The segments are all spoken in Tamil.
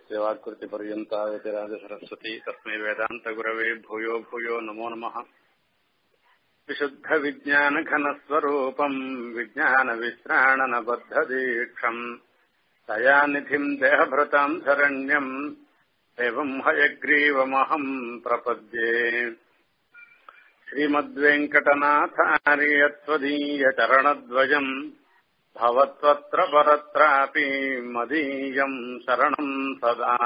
यस्य वाक्कृतिपर्यन्ता यतिराजसरस्वती तस्मै वेदान्तगुरवे भूयो भूयो नमो नमः विशुद्धविज्ञानघनस्वरूपम् विज्ञानविश्राणनबद्धदीक्षम् दयानिधिम् देहभृताम् शरण्यम् एवम् हयग्रीवमहम् प्रपद्ये श्रीमद्वेङ्कटनाथार्यत्वदीयचरणद्वयम् भवत्वत्र परत्रापि मदीयम् शरणम् सदा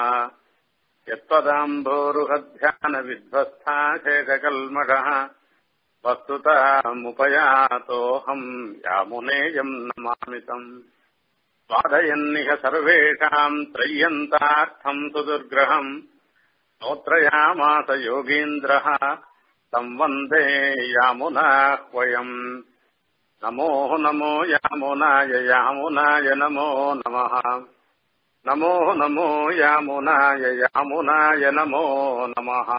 यत्त्वदाम्भोरुहध्यानविध्वस्था शेषकल्मषः वस्तुतामुपयातोऽहम् यामुनेयम् नमामितम् स्वाधयन्निह सर्वेषाम् त्रय्यन्तार्थम् सुदुर्ग्रहम् स्तोत्रयामास योगीन्द्रः तम् वन्दे यामुनाह्वयम् नमो नमो यामुनाय यामुनाय नमो नमः नमो नमो यामुनाय यामुनाय नमो नमः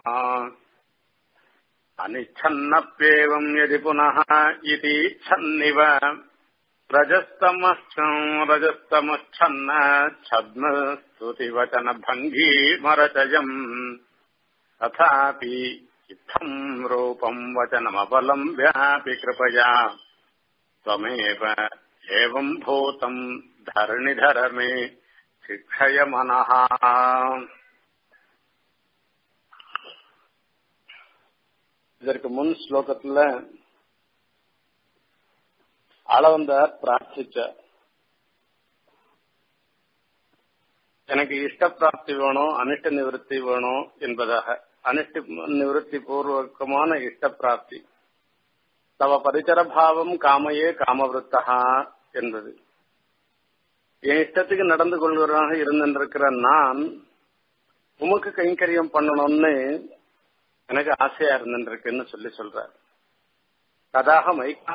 अनिच्छन्नप्येवम् यदि पुनः इतीच्छन्निव रजस्तमश्चम् रजस्तमच्छन्न छद्म स्तुतिवचनभङ्गीमरचयम् तथापि इत्थम् रूपम् वचनमवलम्ब्यापि कृपया त्वमेव एवम् भूतम् धरणिधर मे शिक्षय मनः இதற்கு முன் ஸ்லோகத்துல அளவந்தார் பிரார்த்திச்ச எனக்கு இஷ்ட பிராப்தி வேணும் அனிஷ்ட நிவர்த்தி வேணும் என்பதாக அனிஷ்ட நிவர்த்தி பூர்வகமான இஷ்ட பிராப்தி தவ பரிச்சர பாவம் காமையே காமவிருத்தகா என்பது என் இஷ்டத்துக்கு நடந்து கொள்வதாக இருந்திருக்கிற நான் உமக்கு கைங்கரியம் பண்ணணும்னு எனக்கு ஆசையா இருந்துருக்குன்னு சொல்லி சொல்றார் கதாக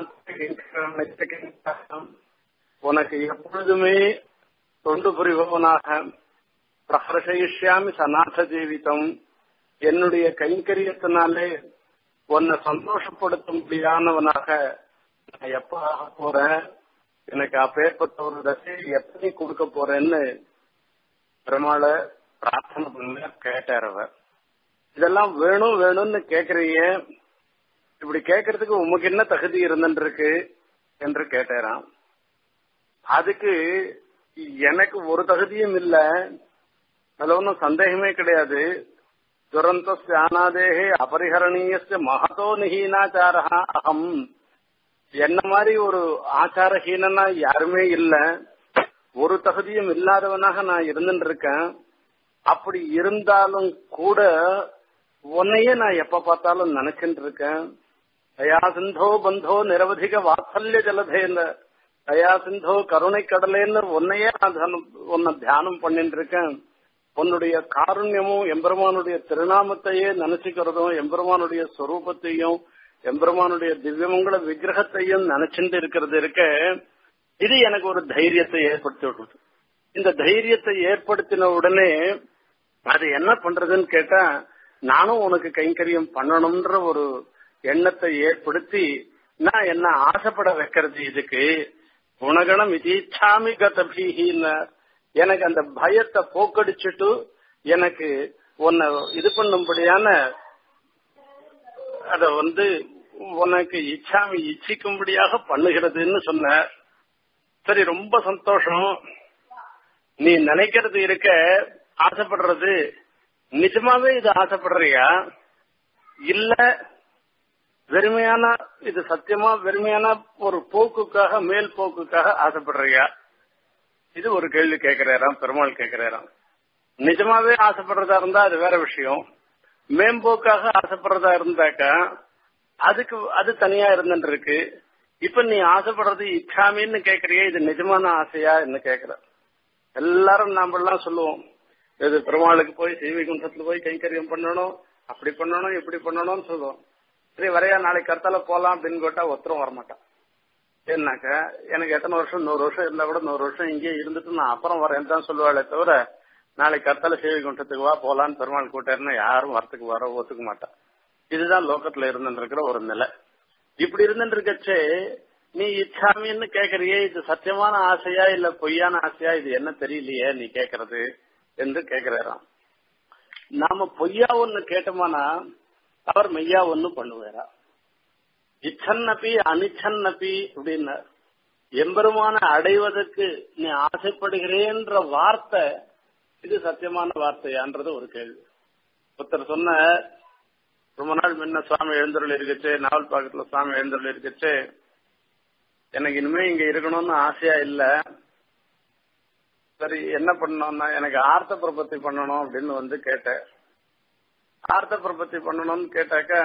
மைகாந்த உனக்கு எப்பொழுதுமே தொண்டு புரிபவனாக பிரஹர்ஷயிஷ்யாமி சநாத ஜீவிதம் என்னுடைய கைங்கரியத்தினாலே உன்னை சந்தோஷப்படுத்த முடியாதவனாக நான் எப்ப ஆக போறேன் எனக்கு அப்பேற்பட்ட ஒரு தசை எத்தனை கொடுக்க போறேன்னு பெருமாளை பிரார்த்தனை பண்ண கேட்டார் அவர் இதெல்லாம் வேணும் வேணும்னு கேக்குறீங்க இப்படி கேட்கறதுக்கு உமக்கு என்ன தகுதி இருந்துருக்கு என்று கேட்டாராம் அதுக்கு எனக்கு ஒரு தகுதியும் இல்ல அதுல ஒன்றும் சந்தேகமே கிடையாது துரந்த ஆனாதேகே அபரிஹரணீய மகதோ நிஹீனாச்சாரா அகம் என்ன மாதிரி ஒரு ஆச்சாரஹீனனா யாருமே இல்ல ஒரு தகுதியும் இல்லாதவனாக நான் இருந்துட்டு இருக்கேன் அப்படி இருந்தாலும் கூட உன்னையே நான் எப்ப பார்த்தாலும் நினைச்சுட்டு இருக்கேன் தயா சிந்தோ பந்தோ நிரவதிக வாத்சல்ய ஜலதேன்னு தயா சிந்தோ கருணை கடலேன்னு உன்னையே நான் உன்னை தியானம் பண்ணிட்டு இருக்கேன் உன்னுடைய காருண்யமும் எம்பெருமானுடைய திருநாமத்தையே நினைச்சுக்கிறதும் எம்பெருமானுடைய ஸ்வரூபத்தையும் எம்பெருமானுடைய திவ்யமங்கள விக்கிரகத்தையும் நினைச்சுட்டு இருக்கிறது இருக்க இது எனக்கு ஒரு தைரியத்தை ஏற்படுத்தி விடுறது இந்த தைரியத்தை ஏற்படுத்தின உடனே அது என்ன பண்றதுன்னு கேட்டா நானும் உனக்கு கைங்கரியம் பண்ணணும்ன்ற ஒரு எண்ணத்தை ஏற்படுத்தி நான் என்ன ஆசைப்பட வைக்கிறது இதுக்கு குணகணம் இதீச்சாமி கதபீகின்னு எனக்கு அந்த பயத்தை போக்கடிச்சுட்டு எனக்கு உன்னை இது பண்ணும்படியான அத வந்து உனக்கு இச்சாமி இச்சிக்கும்படியாக பண்ணுகிறதுன்னு சொன்ன சரி ரொம்ப சந்தோஷம் நீ நினைக்கிறது இருக்க ஆசைப்படுறது நிஜமாவே இது ஆசைப்படுறியா இல்ல வெறுமையான இது சத்தியமா வெறுமையான ஒரு போக்குக்காக மேல் போக்குக்காக ஆசைப்படுறியா இது ஒரு கேள்வி கேட்கிறாராம் பெருமாள் கேட்கிறாராம் நிஜமாவே ஆசைப்படுறதா இருந்தா அது வேற விஷயம் மேம்போக்காக ஆசைப்படுறதா இருந்தாக்கா அதுக்கு அது தனியா இருந்துட்டு இருக்கு இப்ப நீ ஆசைப்படுறது இச்சாமின்னு கேக்குறிய இது நிஜமான ஆசையா என்ன கேக்குற எல்லாரும் நாம எல்லாம் சொல்லுவோம் இது பெருமாளுக்கு போய் சீவிகுண்டத்துல போய் கைங்கரியம் பண்ணணும் அப்படி பண்ணணும் இப்படி பண்ணணும்னு சொல்லுவோம் சரி வரையா நாளைக்கு கருத்தால போலாம் அப்படின்னு கேட்டா ஒருத்தரும் வரமாட்டான் ஏன்னாக்க எனக்கு எத்தனை வருஷம் நூறு வருஷம் இருந்தா கூட நூறு வருஷம் இங்கேயே இருந்துட்டு நான் அப்புறம் வரேன் தான் சொல்லுவாளே தவிர நாளைக்கு கருத்தால சீவிகுண்டத்துக்கு வா போலான்னு பெருமாள் கூட்டாருன்னா யாரும் வரத்துக்கு வர ஒத்துக்க மாட்டான் இதுதான் லோக்கத்துல இருந்துருக்கிற ஒரு நிலை இப்படி இருந்துருக்கச்சே நீ இச்சாமின்னு கேக்குறியே இது சத்தியமான ஆசையா இல்ல பொய்யான ஆசையா இது என்ன தெரியலையே நீ கேக்குறது என்று கேட்கிறாராம் நாம பொய்யா ஒண்ணு கேட்டோமானா அவர் மெய்யா ஒண்ணு பண்ணுவாரா இச்சன்னபி அனிச்சன்னபி அப்படின்னா எம்பெருமான அடைவதற்கு நீ ஆசைப்படுகிறேன்ற வார்த்தை இது சத்தியமான வார்த்தையான்றது ஒரு கேள்வி ஒருத்தர் சொன்ன ரொம்ப நாள் முன்ன சுவாமி எழுந்தருள் இருக்குச்சு நாவல் பாக்கத்துல சுவாமி எழுந்தருள் இருக்குச்சு எனக்கு இனிமே இங்க இருக்கணும்னு ஆசையா இல்ல சரி என்ன பண்ணணும்னா எனக்கு ஆர்த்த பிரபத்தி பண்ணணும் அப்படின்னு வந்து கேட்டேன் ஆர்த்த பிரபத்தி பண்ணணும்னு கேட்டாக்கா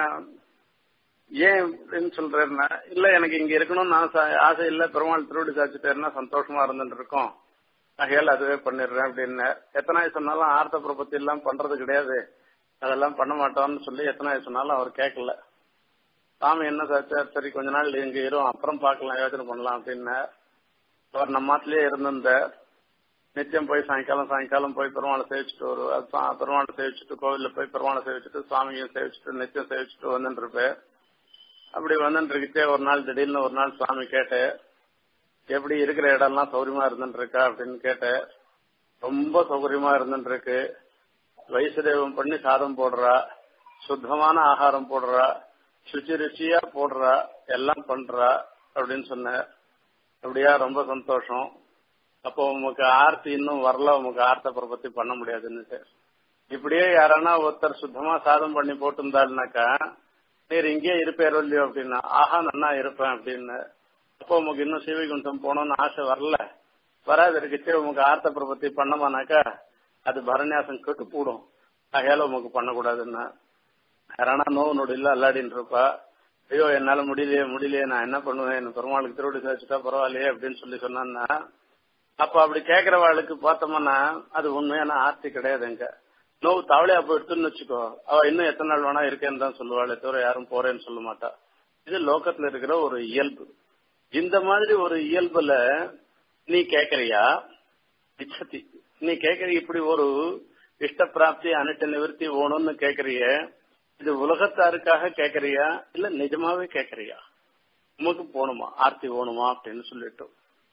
ஏன் அப்படின்னு சொல்றேன்னா இல்ல எனக்கு இங்க இருக்கணும்னு ஆசை ஆசை இல்ல பெருமாள் திருவடி சாச்சிட்டேன்னா சந்தோஷமா இருந்துட்டு இருக்கோம் ஆகையால் அதுவே பண்ணிடுறேன் அப்படின்னு எத்தனை சொன்னாலும் ஆர்த்த பிரபத்தி எல்லாம் பண்றது கிடையாது அதெல்லாம் பண்ண மாட்டோம்னு சொல்லி எத்தனை சொன்னாலும் அவர் கேட்கல சாமி என்ன சாச்சார் சரி கொஞ்ச நாள் இங்க இரும் அப்புறம் பார்க்கலாம் யோசனை பண்ணலாம் அப்படின்னு அவர் நம்ம மாத்திலேயே இருந்திருந்த நித்தியம் போய் சாயங்காலம் சாயங்காலம் போய் பெருமாளை சேவிச்சுட்டு வருவார் சா- பெருமாளை சேவிச்சுட்டு கோவில்ல போய் பெருமாளை சேவிச்சுட்டு சுவாமியும் சேவிச்சுட்டு நித்தியம் சேவிச்சுட்டு வந்துட்டு இருப்பேன் அப்படி வந்துட்டு இருக்கே ஒரு நாள் திடீர்னு ஒரு நாள் சுவாமி கேட்டேன் எப்படி இருக்கிற இடம்லாம் சௌகரியமா இருந்துட்டு இருக்கா அப்படின்னு கேட்டேன் ரொம்ப சௌகரியமா இருந்துட்டு இருக்கு வைசுதேவம் பண்ணி சாதம் போடுறா சுத்தமான ஆகாரம் போடுறா சுச்சி ருச்சியா போடுறா எல்லாம் பண்றா அப்படின்னு சொன்னேன் அப்படியா ரொம்ப சந்தோஷம் அப்போ உமக்கு ஆர்த்தி இன்னும் வரல உமக்கு ஆர்த்த பிரபத்தி பண்ண முடியாதுன்னு இப்படியே யாரானா ஒருத்தர் சுத்தமா சாதம் பண்ணி போட்டிருந்தாருனாக்கா நீர் இங்கே இருப்பேரோ இல்லையோ அப்படின்னா ஆஹா நன்னா இருப்பேன் அப்படின்னு அப்போ உமக்கு இன்னும் சிவகுண்டம் போகணும்னு ஆசை வரல வராது இருக்குச்சு உமக்கு ஆர்த்த பிரபத்தி பண்ணமானாக்கா அது பரநியாசம் கெட்டு போடும் ஆகையால உமக்கு பண்ணக்கூடாதுன்னா யாரானா நோவு நொடியில் அல்லாடின்னு இருப்பா ஐயோ என்னால முடியலையே முடியலையே நான் என்ன பண்ணுவேன் என்ன பெருமாளுக்கு திருவடி சாச்சுட்டா பரவாயில்லையே அப்படின்னு சொல்லி சொன்னான்னா அப்ப அப்படி கேக்குறவாளுக்கு பார்த்தோம்னா அது உண்மையான ஆர்த்தி கிடையாதுங்க நோவு தவளையா போயிடுத்துன்னு வச்சுக்கோ அவ இன்னும் எத்தனை நாள் வேணா இருக்கேன்னு தான் சொல்லுவாளே தவிர யாரும் போறேன்னு சொல்ல மாட்டா இது லோகத்துல இருக்கிற ஒரு இயல்பு இந்த மாதிரி ஒரு இயல்புல நீ கேக்குறியா இச்சதி நீ கேக்குற இப்படி ஒரு இஷ்ட பிராப்தி அனிட்ட நிவர்த்தி ஓணும்னு கேக்குறிய இது உலகத்தாருக்காக கேக்குறியா இல்ல நிஜமாவே கேக்குறியா உமக்கு போகணுமா ஆர்த்தி ஓணுமா அப்படின்னு சொல்லிட்டு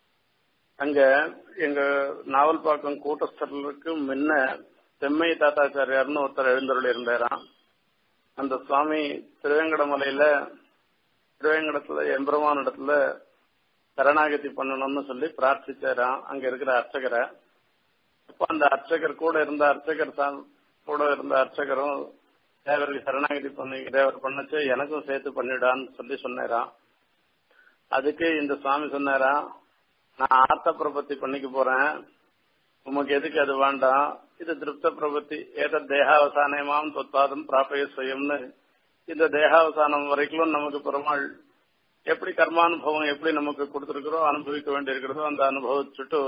அங்க எங்க நாவல்பாக்கம் கூட்டஸ்தர்களுக்கு முன்ன செம்மை தாத்தாச்சாரியார்னு ஒருத்தர் எழுந்தருள் இருந்தாராம் அந்த சுவாமி திருவேங்கடமலையில திருவேங்கடத்துல எம்பெருமான் இடத்துல சரணாகதி பண்ணணும்னு சொல்லி பிரார்த்திச்சாராம் அங்க இருக்கிற அர்ச்சகரை அப்ப அந்த அர்ச்சகர் கூட இருந்த அர்ச்சகர் தான் கூட இருந்த அர்ச்சகரும் தேவருக்கு சரணாகதி பண்ணி தேவர் பண்ணச்சு எனக்கும் சேர்த்து பண்ணிடான்னு சொல்லி சொன்னாராம் அதுக்கு இந்த சுவாமி சொன்னாராம் நான் ஆர்த்த பிரபத்தி பண்ணிக்க போறேன் உமக்கு எதுக்கு அது வேண்டாம் இது திருப்த பிரபத்தி ஏத தேகாவசானமாம் தொத்தாதம் பிராபய சுயம்னு இந்த தேகாவசானம் வரைக்கும் நமக்கு பெருமாள் எப்படி கர்மானுபவம் எப்படி நமக்கு கொடுத்திருக்கிறோம் அனுபவிக்க வேண்டியிருக்கிறதோ அந்த அனுபவிச்சுட்டு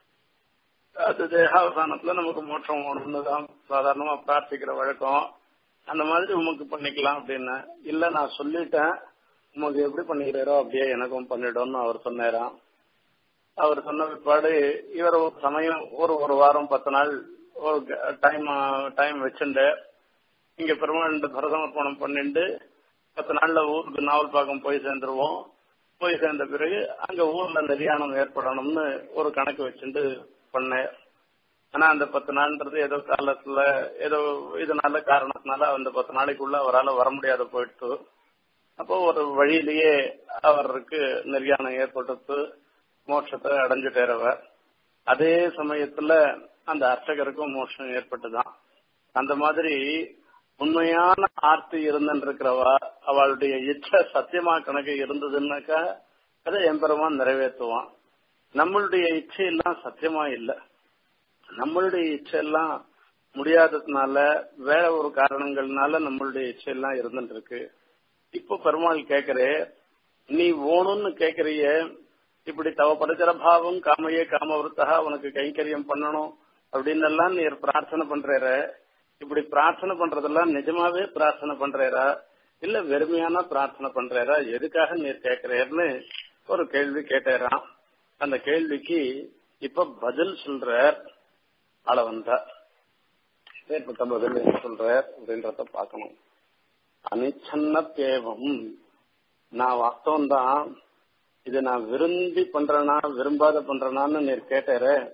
அது தேகாவசானத்துல நமக்கு மோட்சம் வேணும்னு தான் சாதாரணமா பிரார்த்திக்கிற வழக்கம் அந்த மாதிரி உமக்கு பண்ணிக்கலாம் அப்படின்னு இல்ல நான் சொல்லிட்டேன் உமக்கு எப்படி பண்ணிக்கிறீரோ அப்படியே எனக்கும் பண்ணிடும்னு அவர் சொன்னாராம் அவர் சொன்ன பிற்பாடு இவர் ஒரு சமயம் ஒரு ஒரு வாரம் பத்து நாள் ஒரு டைம் டைம் வச்சுண்டு இங்க பெருமாள் பரசமர்ப்பணம் பண்ணிட்டு பத்து நாள்ல ஊருக்கு நாவல் பாக்கம் போய் சேர்ந்துருவோம் போய் சேர்ந்த பிறகு அங்க ஊர்ல நிர்யாணம் ஏற்படணும்னு ஒரு கணக்கு வச்சுட்டு பண்ணேன் ஆனா அந்த பத்து நாள்ன்றது ஏதோ காலத்துல ஏதோ இதனால காரணத்தினால அந்த பத்து நாளைக்குள்ள அவரால் வர முடியாத போயிட்டு அப்போ ஒரு வழியிலேயே அவருக்கு நிர்யாணம் ஏற்பட்டு மோட்சத்தை அடைஞ்சுட்டேறவர் அதே சமயத்துல அந்த அர்ச்சகருக்கும் மோட்சம் ஏற்பட்டுதான் அந்த மாதிரி உண்மையான ஆர்த்தி இருந்துருக்கிறவா அவளுடைய இச்சை சத்தியமா கணக்கு இருந்ததுன்னாக்கா அதை எம்பெருமான் நிறைவேற்றுவான் நம்மளுடைய இச்சையெல்லாம் சத்தியமா இல்லை நம்மளுடைய இச்சையெல்லாம் முடியாததுனால வேற ஒரு காரணங்கள்னால நம்மளுடைய இச்சையெல்லாம் இருந்துட்டு இருக்கு இப்போ பெருமாள் கேக்குறே நீ ஓணும்னு கேக்குறிய இப்படி தவ பரிசர பாவம் காமையே காமவருத்தகா உனக்கு கைங்கரியம் பண்ணணும் அப்படின்னு எல்லாம் நீ பிரார்த்தனை பண்றேற இப்படி பிரார்த்தனை பண்றதெல்லாம் நிஜமாவே பிரார்த்தனை பண்றேரா இல்ல வெறுமையான பிரார்த்தனை பண்றேரா எதுக்காக நீர் கேட்கிறேன்னு ஒரு கேள்வி கேட்டேராம் அந்த கேள்விக்கு இப்ப பதில் சொல்றார் ஆள வந்தா ஏற்பட்ட பதில் என்ன சொல்றார் அப்படின்றத பார்க்கணும் அனிச்சன்ன தேவம் நான் வாஸ்தவம் தான் இது நான் விரும்பி பண்றேனா விரும்பாத பண்றேனான்னு நீர் கேட்டாரு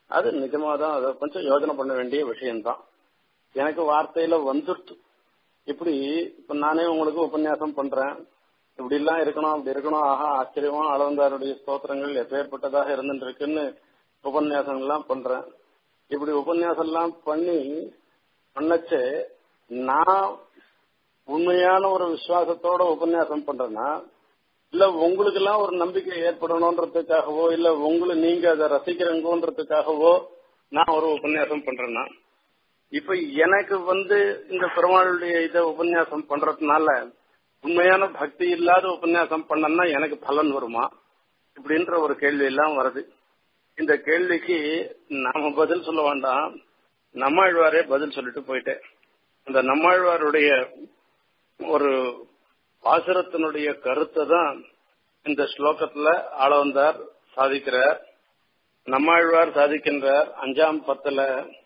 அது நிஜமாதான் அதை கொஞ்சம் யோஜனை பண்ண வேண்டிய விஷயம்தான் எனக்கு வார்த்தையில வந்துடுத்து இப்படி இப்ப நானே உங்களுக்கு உபன்யாசம் பண்றேன் இப்படி எல்லாம் இருக்கணும் அப்படி இருக்கணும் ஆஹா ஆச்சரியமா அளவந்தாருடைய ஸ்தோத்திரங்கள் எப்பேற்பட்டதாக இருந்துட்டு இருக்குன்னு உபன்யாசம் எல்லாம் பண்றேன் இப்படி உபன்யாசம் எல்லாம் பண்ணி பண்ணச்சு நான் உண்மையான ஒரு விசுவாசத்தோட உபன்யாசம் பண்றேன்னா இல்ல உங்களுக்கு எல்லாம் ஒரு நம்பிக்கை ஏற்படணும்ன்றதுக்காகவோ இல்ல உங்களை நீங்க அதை ரசிக்கிறங்கன்றதுக்காகவோ நான் ஒரு உபன்யாசம் பண்றேன்னா இப்ப எனக்கு வந்து இந்த பெருமாளுடைய இத உபன்யாசம் பண்றதுனால உண்மையான பக்தி இல்லாத உபன்யாசம் பண்ணனா எனக்கு பலன் வருமா இப்படின்ற ஒரு கேள்வி எல்லாம் வருது இந்த கேள்விக்கு நாம பதில் சொல்ல வேண்டாம் நம்மாழ்வாரே பதில் சொல்லிட்டு போயிட்டேன் அந்த நம்மாழ்வாருடைய ஒரு பாசுரத்தினுடைய கருத்தை தான் இந்த ஸ்லோகத்துல ஆளவந்தார் சாதிக்கிறார் நம்மாழ்வார் சாதிக்கின்றார் அஞ்சாம் பத்துல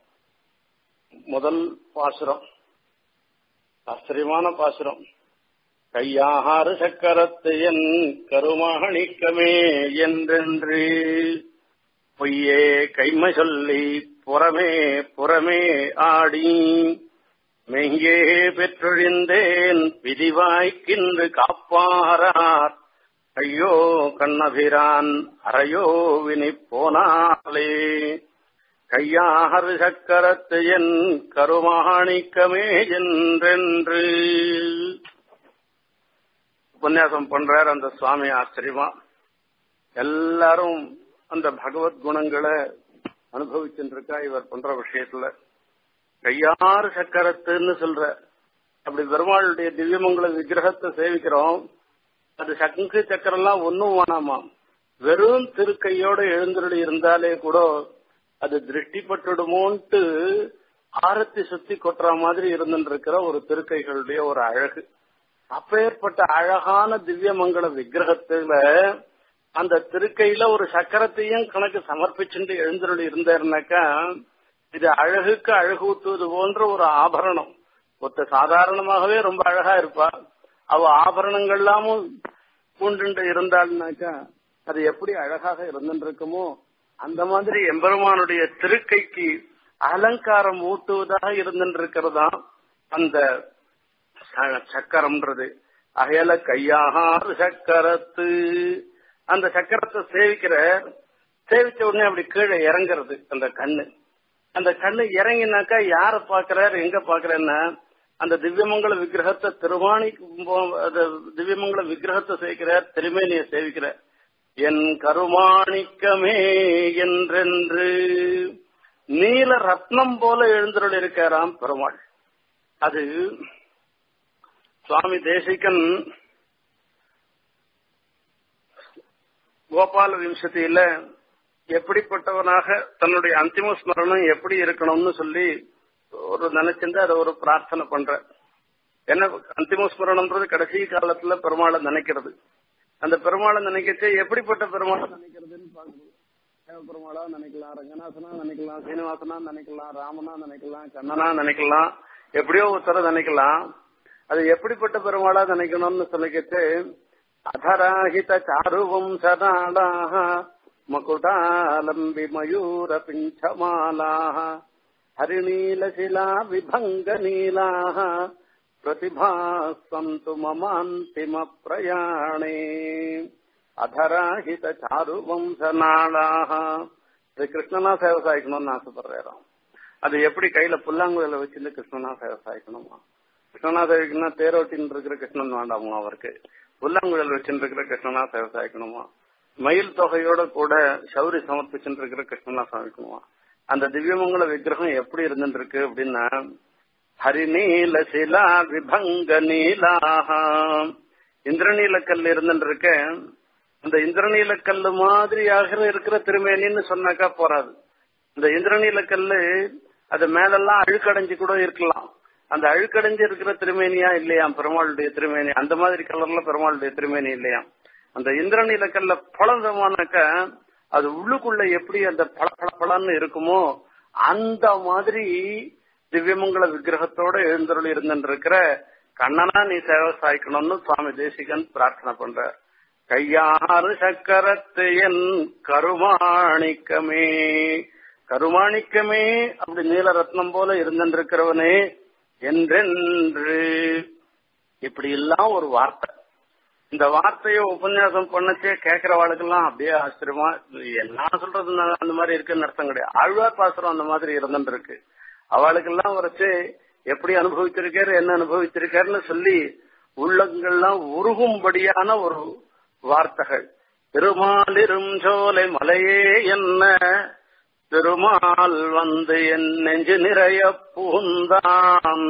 முதல் பாசுரம் ஆச்சரியமான பாசுரம் கையாறு சக்கரத்து என் கருமாணிக்கமே என்றென்று பொய்யே கைமை சொல்லி புறமே புறமே ஆடி மெங்கே பெற்றொழிந்தேன் விதிவாய்க்கின்று காப்பாரார் ஐயோ கண்ணபிரான் அறையோ வினி போனாலே கையாறு சக்கரத்து என் கருமாணிக்கமே என்றென்று உபன்யாசம் பண்றார் அந்த சுவாமி ஆச்சரியமா எல்லாரும் அந்த பகவத் குணங்களை அனுபவிச்சுருக்கா இவர் பண்ற விஷயத்துல கையாறு சக்கரத்துன்னு சொல்ற அப்படி பெருமாளுடைய திவ்யமங்கல விக்கிரகத்தை சேவிக்கிறோம் அது சங்கு சக்கரெல்லாம் ஒன்னும் வேணாமா வெறும் திருக்கையோட எழுந்துருடி இருந்தாலே கூட அது திருஷ்டிப்பட்டுடுமோன்ட்டு ஆரத்தி சுத்தி கொட்டுற மாதிரி இருந்துட்டு இருக்கிற ஒரு திருக்கைகளுடைய ஒரு அழகு அப்பேற்பட்ட அழகான திவ்யமங்கல விக்கிரகத்துல அந்த திருக்கையில ஒரு சக்கரத்தையும் கணக்கு சமர்ப்பிச்சுட்டு எழுந்தருள் இருந்தாருனாக்கா இது அழகுக்கு அழகு ஊத்துவது போன்ற ஒரு ஆபரணம் ஒத்த சாதாரணமாகவே ரொம்ப அழகா இருப்பா அவ ஆபரணங்கள் எல்லாமும் பூண்டு இருந்தாள்னாக்கா அது எப்படி அழகாக இருந்துருக்குமோ அந்த மாதிரி எம்பெருமானுடைய திருக்கைக்கு அலங்காரம் ஊட்டுவதாக இருந்துருக்கிறதா அந்த சக்கரம்ன்றது அகையில கையாகாறு சக்கரத்து அந்த சக்கரத்தை சேவிக்கிற சேவிச்ச உடனே அப்படி கீழே இறங்குறது அந்த கண்ணு அந்த கண்ணு இறங்கினாக்கா யார பாக்குறாரு எங்க பாக்குறேன்னா அந்த திவ்யமங்கல விக்கிரகத்தை திருவாணி திவ்யமங்கல விக்கிரகத்தை சேவிக்கிறார் திருமேனியை சேவிக்கிறார் என் கருமாணிக்கமே என்றென்று நீல ரத்னம் போல எழுந்தருள் இருக்காராம் பெருமாள் அது சுவாமி தேசிகன் கோபால விம்சதியில எப்படிப்பட்டவனாக தன்னுடைய அந்திம ஸ்மரணம் எப்படி இருக்கணும்னு சொல்லி ஒரு நினைச்சிருந்து அதை ஒரு பிரார்த்தனை பண்ற என்ன அந்திம ஸ்மரணம்ன்றது கடைசி காலத்துல பெருமாளை நினைக்கிறது அந்த பெருமாளை நினைக்கச்சு எப்படிப்பட்ட பெருமாளை நினைக்கிறதுன்னு பாக்குறது பெருமாளா நினைக்கலாம் ரங்கநாதனா நினைக்கலாம் சீனிவாசனா நினைக்கலாம் ராமனா நினைக்கலாம் கண்ணனா நினைக்கலாம் எப்படியோ ஒருத்தர நினைக்கலாம் அது எப்படிப்பட்ட பெருமாளா நினைக்கணும்னு சொல்லிக்கிட்டு அதராஹித சாருவம்சநாடாக மகுடாலம்பி மயூர பிஞ்சமாலாக ஹரிநீலசிலா விபங்க நீலாக प्रतिभासन्तु ममान्तिम प्रयाणे அதராஹித சாரு வம்சநாளாக இது கிருஷ்ணனா சேவை சாய்க்கணும்னு ஆசைப்படுறாராம் அது எப்படி கையில புல்லாங்குழல வச்சிருந்து கிருஷ்ணனா சேவை சாய்க்கணுமா கிருஷ்ணனா சேவைக்குன்னா தேரோட்டின்னு இருக்கிற கிருஷ்ணன் வேண்டாமா அவருக்கு புல்லாங்குழல் வச்சுட்டு இருக்கிற கிருஷ்ணனா சேவை சாய்க்கணுமா மயில் தொகையோட கூட சௌரி சமர்ப்பிச்சுட்டு இருக்கிற கிருஷ்ணனா சாய்க்கணுமா அந்த திவ்யமங்கல விக்கிரகம் எப்படி இருந்துட்டு இருக்கு அப்படின்னா ஹரிநீல சிலா விபங்க நீலாக இந்திரநீலக்கல் இருந்துட்டு இருக்க அந்த இந்திரநீலக்கல்லு மாதிரியாக இருக்கிற திருமேனின்னு சொன்னாக்கா போறாது இந்த இந்திரநீலக்கல்லு அது மேலெல்லாம் அழுக்கடைஞ்சு கூட இருக்கலாம் அந்த அழுக்கடைஞ்சு இருக்கிற திருமேனியா இல்லையா பெருமாளுடைய திருமேனி அந்த மாதிரி கலர்ல பெருமாளுடைய திருமேனி இல்லையா அந்த இந்திரநீலக்கல்ல பழந்தமானாக்க அது உள்ளுக்குள்ள எப்படி அந்த பள பள பளன்னு இருக்குமோ அந்த மாதிரி திவ்யமங்கல விக்கிரகத்தோட எழுந்தருள் இருந்துருக்கிற கண்ணனா நீ சேவை சாய்க்கணும்னு சுவாமி தேசிகன் பிரார்த்தனை பண்ற கையாறு சக்கரத்து என் கருமாணிக்கமே கருமாணிக்கமே அப்படி நீலரத்னம் போல இருந்திருக்கிறவனே என்றென்று இப்படி எல்லாம் ஒரு வார்த்தை இந்த வார்த்தையை உபன்யாசம் பண்ணச்சே கேட்கிறவாளுக்கெல்லாம் அப்படியே ஆச்சரியமா என்ன சொல்றது நான் அந்த மாதிரி இருக்குன்னு அர்த்தம் கிடையாது ஆழ்வார் பாசுரம் அந்த மாதிரி இருந்துட்டு இருக்கு அவளுக்கெல்லாம் வரைச்சு எப்படி அனுபவிச்சிருக்காரு என்ன அனுபவிச்சிருக்காருன்னு சொல்லி உள்ளங்கள்லாம் உருகும்படியான ஒரு வார்த்தைகள் திருமாலிரும் சோலை மலையே என்ன திருமால் வந்து என் நெஞ்சு நிறைய பூந்தான்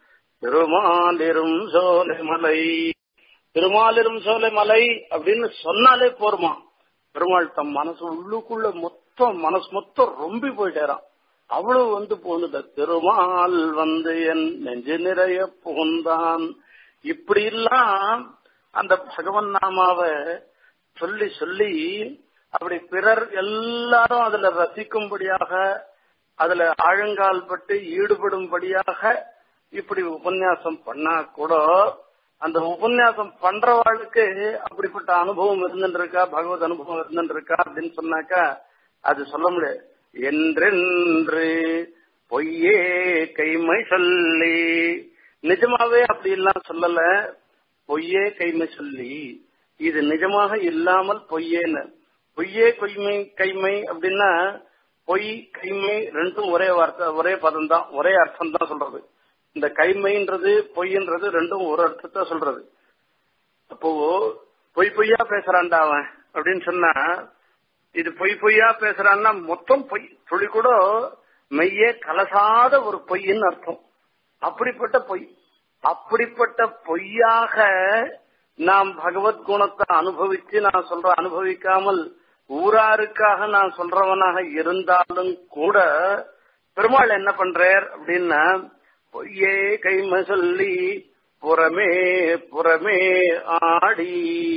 திருமாலிரும் சோலை மலை திருமாலிரும் சோலை மலை அப்படின்னு சொன்னாலே போருமா பெருமாள் தம் மனசு உள்ளுக்குள்ள மொத்தம் மனசு மொத்தம் ரொம்பி போயிட்டேறான் அவ்வளவு வந்து போனது திருமால் வந்து என் நெஞ்சு நிறைய புகுந்தான் இப்படி எல்லாம் அந்த பகவன் நாமாவை சொல்லி சொல்லி அப்படி பிறர் எல்லாரும் அதுல ரசிக்கும்படியாக அதுல ஆழங்கால் பட்டு ஈடுபடும்படியாக இப்படி உபன்யாசம் பண்ணா கூட அந்த உபன்யாசம் பண்றவாளுக்கு அப்படிப்பட்ட அனுபவம் இருந்துருக்கா பகவத் அனுபவம் இருந்துருக்கா அப்படின்னு சொன்னாக்கா அது சொல்ல முடியாது என்றென்று பொய்யே கைமை சொல்லி நிஜமாவே அப்படி எல்லாம் சொல்லல பொய்யே கைமை சொல்லி இது நிஜமாக இல்லாமல் பொய்யேன்னு பொய்யே கொய்மை கைமை அப்படின்னா பொய் கைமை ரெண்டும் ஒரே வார்த்தை ஒரே பதம் தான் ஒரே அர்த்தம் தான் சொல்றது இந்த கைமைன்றது பொய்ன்றது ரெண்டும் ஒரு அர்த்தத்தை சொல்றது அப்போ பொய் பொய்யா பேசுறான்டா அவன் அப்படின்னு சொன்னா இது பொய் பொய்யா பேசுறான்னா மொத்தம் பொய் துளி கூட மெய்யே கலசாத ஒரு பொய்ன்னு அர்த்தம் அப்படிப்பட்ட பொய் அப்படிப்பட்ட பொய்யாக நாம் பகவத் குணத்தை அனுபவிச்சு நான் சொல்ற அனுபவிக்காமல் ஊராருக்காக நான் சொல்றவனாக இருந்தாலும் கூட பெருமாள் என்ன பண்றார் அப்படின்னா பொய்யே கைம சொல்லி புறமே புறமே ஆடி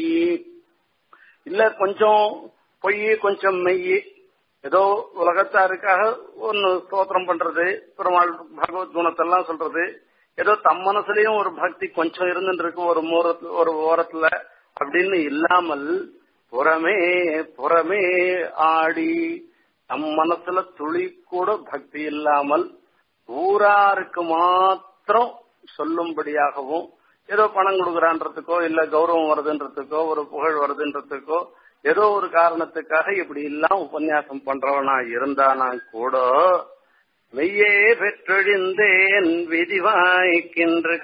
இல்ல கொஞ்சம் பொய் கொஞ்சம் மெய் ஏதோ உலகத்தாருக்காக ஒன்னு ஸ்தோத்திரம் பண்றது பெருமாள் பகவத் குணத்தெல்லாம் சொல்றது ஏதோ தம் மனசுலயும் ஒரு பக்தி கொஞ்சம் இருந்துட்டு இருக்கு ஒரு மூரத்துல ஒரு ஓரத்துல அப்படின்னு இல்லாமல் புறமே புறமே ஆடி தம் மனசுல துளி கூட பக்தி இல்லாமல் ஊராருக்கு மாத்திரம் சொல்லும்படியாகவும் ஏதோ பணம் கொடுக்குறான்றதுக்கோ இல்ல கௌரவம் வருதுன்றதுக்கோ ஒரு புகழ் வருதுன்றதுக்கோ ஏதோ ஒரு காரணத்துக்காக இப்படி எல்லாம் உபன்யாசம் பண்றவனா இருந்தானா கூட மெய்யே பெற்றொழிந்தேன் விதிவாய்க்கின்று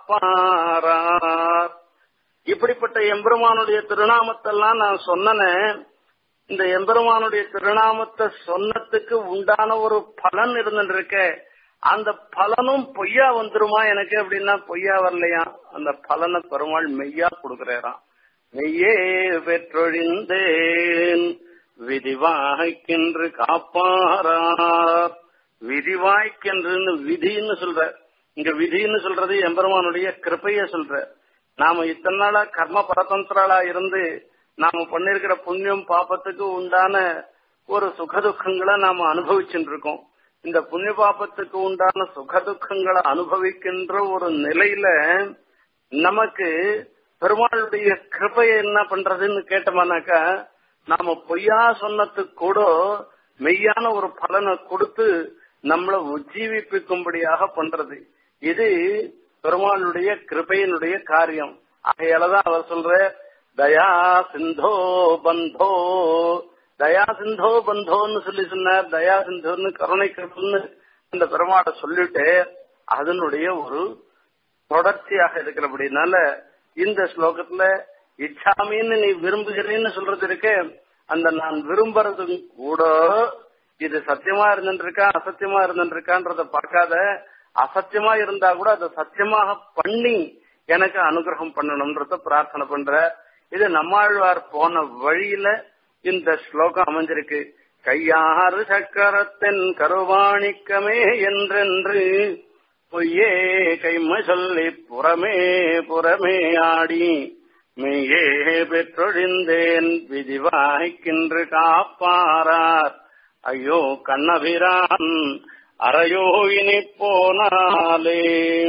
காப்பாரார் இப்படிப்பட்ட எம்பெருமானுடைய திருநாமத்தெல்லாம் நான் சொன்னனேன் இந்த எம்பெருமானுடைய திருநாமத்தை சொன்னதுக்கு உண்டான ஒரு பலன் இருந்துருக்க அந்த பலனும் பொய்யா வந்துருமா எனக்கு அப்படின்னா பொய்யா வரலையா அந்த பலனை பெருமாள் மெய்யா கொடுக்கிறாராம் மெய்யே பெற்றொழிந்தேன் விதிவாய்க்கின்று காப்பாரார் விதிவாய்க்கென்று விதின்னு சொல்ற இங்க விதின்னு சொல்றது எம்பெருமானுடைய கிருப்பைய சொல்ற நாம இத்தனை நாளா கர்ம பரதந்திராளா இருந்து நாம பண்ணிருக்கிற புண்ணியம் பாப்பத்துக்கு உண்டான ஒரு சுகதுக்கங்களை நாம அனுபவிச்சுட்டு இருக்கோம் இந்த புண்ணிய பாப்பத்துக்கு உண்டான சுகதுக்கங்களை அனுபவிக்கின்ற ஒரு நிலையில நமக்கு பெருமாளுடைய கிருப்பையை என்ன பண்றதுன்னு கேட்டோம்னாக்கா நாம பொய்யா சொன்னதுக்கு கூட மெய்யான ஒரு பலனை கொடுத்து நம்மளை உஜ்ஜீவிப்பிக்கும்படியாக பண்றது இது பெருமாளுடைய கிருபையினுடைய காரியம் ஆகையாலதான் அவர் சொல்ற தயா சிந்தோ பந்தோ தயா சிந்தோ பந்தோன்னு சொல்லி சொன்னார் தயா சிந்தோன்னு கருணை கிருபன்னு அந்த பெருமாளை சொல்லிட்டு அதனுடைய ஒரு தொடர்ச்சியாக இருக்கிறபடினால இந்த ஸ்லோகத்துல இச்சாமின்னு நீ விரும்புகிறேன்னு சொல்றது இருக்கு அந்த நான் விரும்புறதும் கூட இது சத்தியமா இருந்துருக்கா அசத்தியமா இருந்துருக்கான்றத பார்க்காத அசத்தியமா இருந்தா கூட அதை சத்தியமாக பண்ணி எனக்கு அனுகிரகம் பண்ணணும்ன்றத பிரார்த்தனை பண்ற இது நம்மாழ்வார் போன வழியில இந்த ஸ்லோகம் அமைஞ்சிருக்கு கையாறு சக்கரத்தின் கருவாணிக்கமே என்றென்று பொய்யே கைமை சொல்லி புறமே புறமே ஆடி மெய்யே பெற்றொழிந்தேன் விதிவாய்க்கின்று காப்பாரார் ஐயோ கண்ணபிரான் அறையோ இனி போனாலே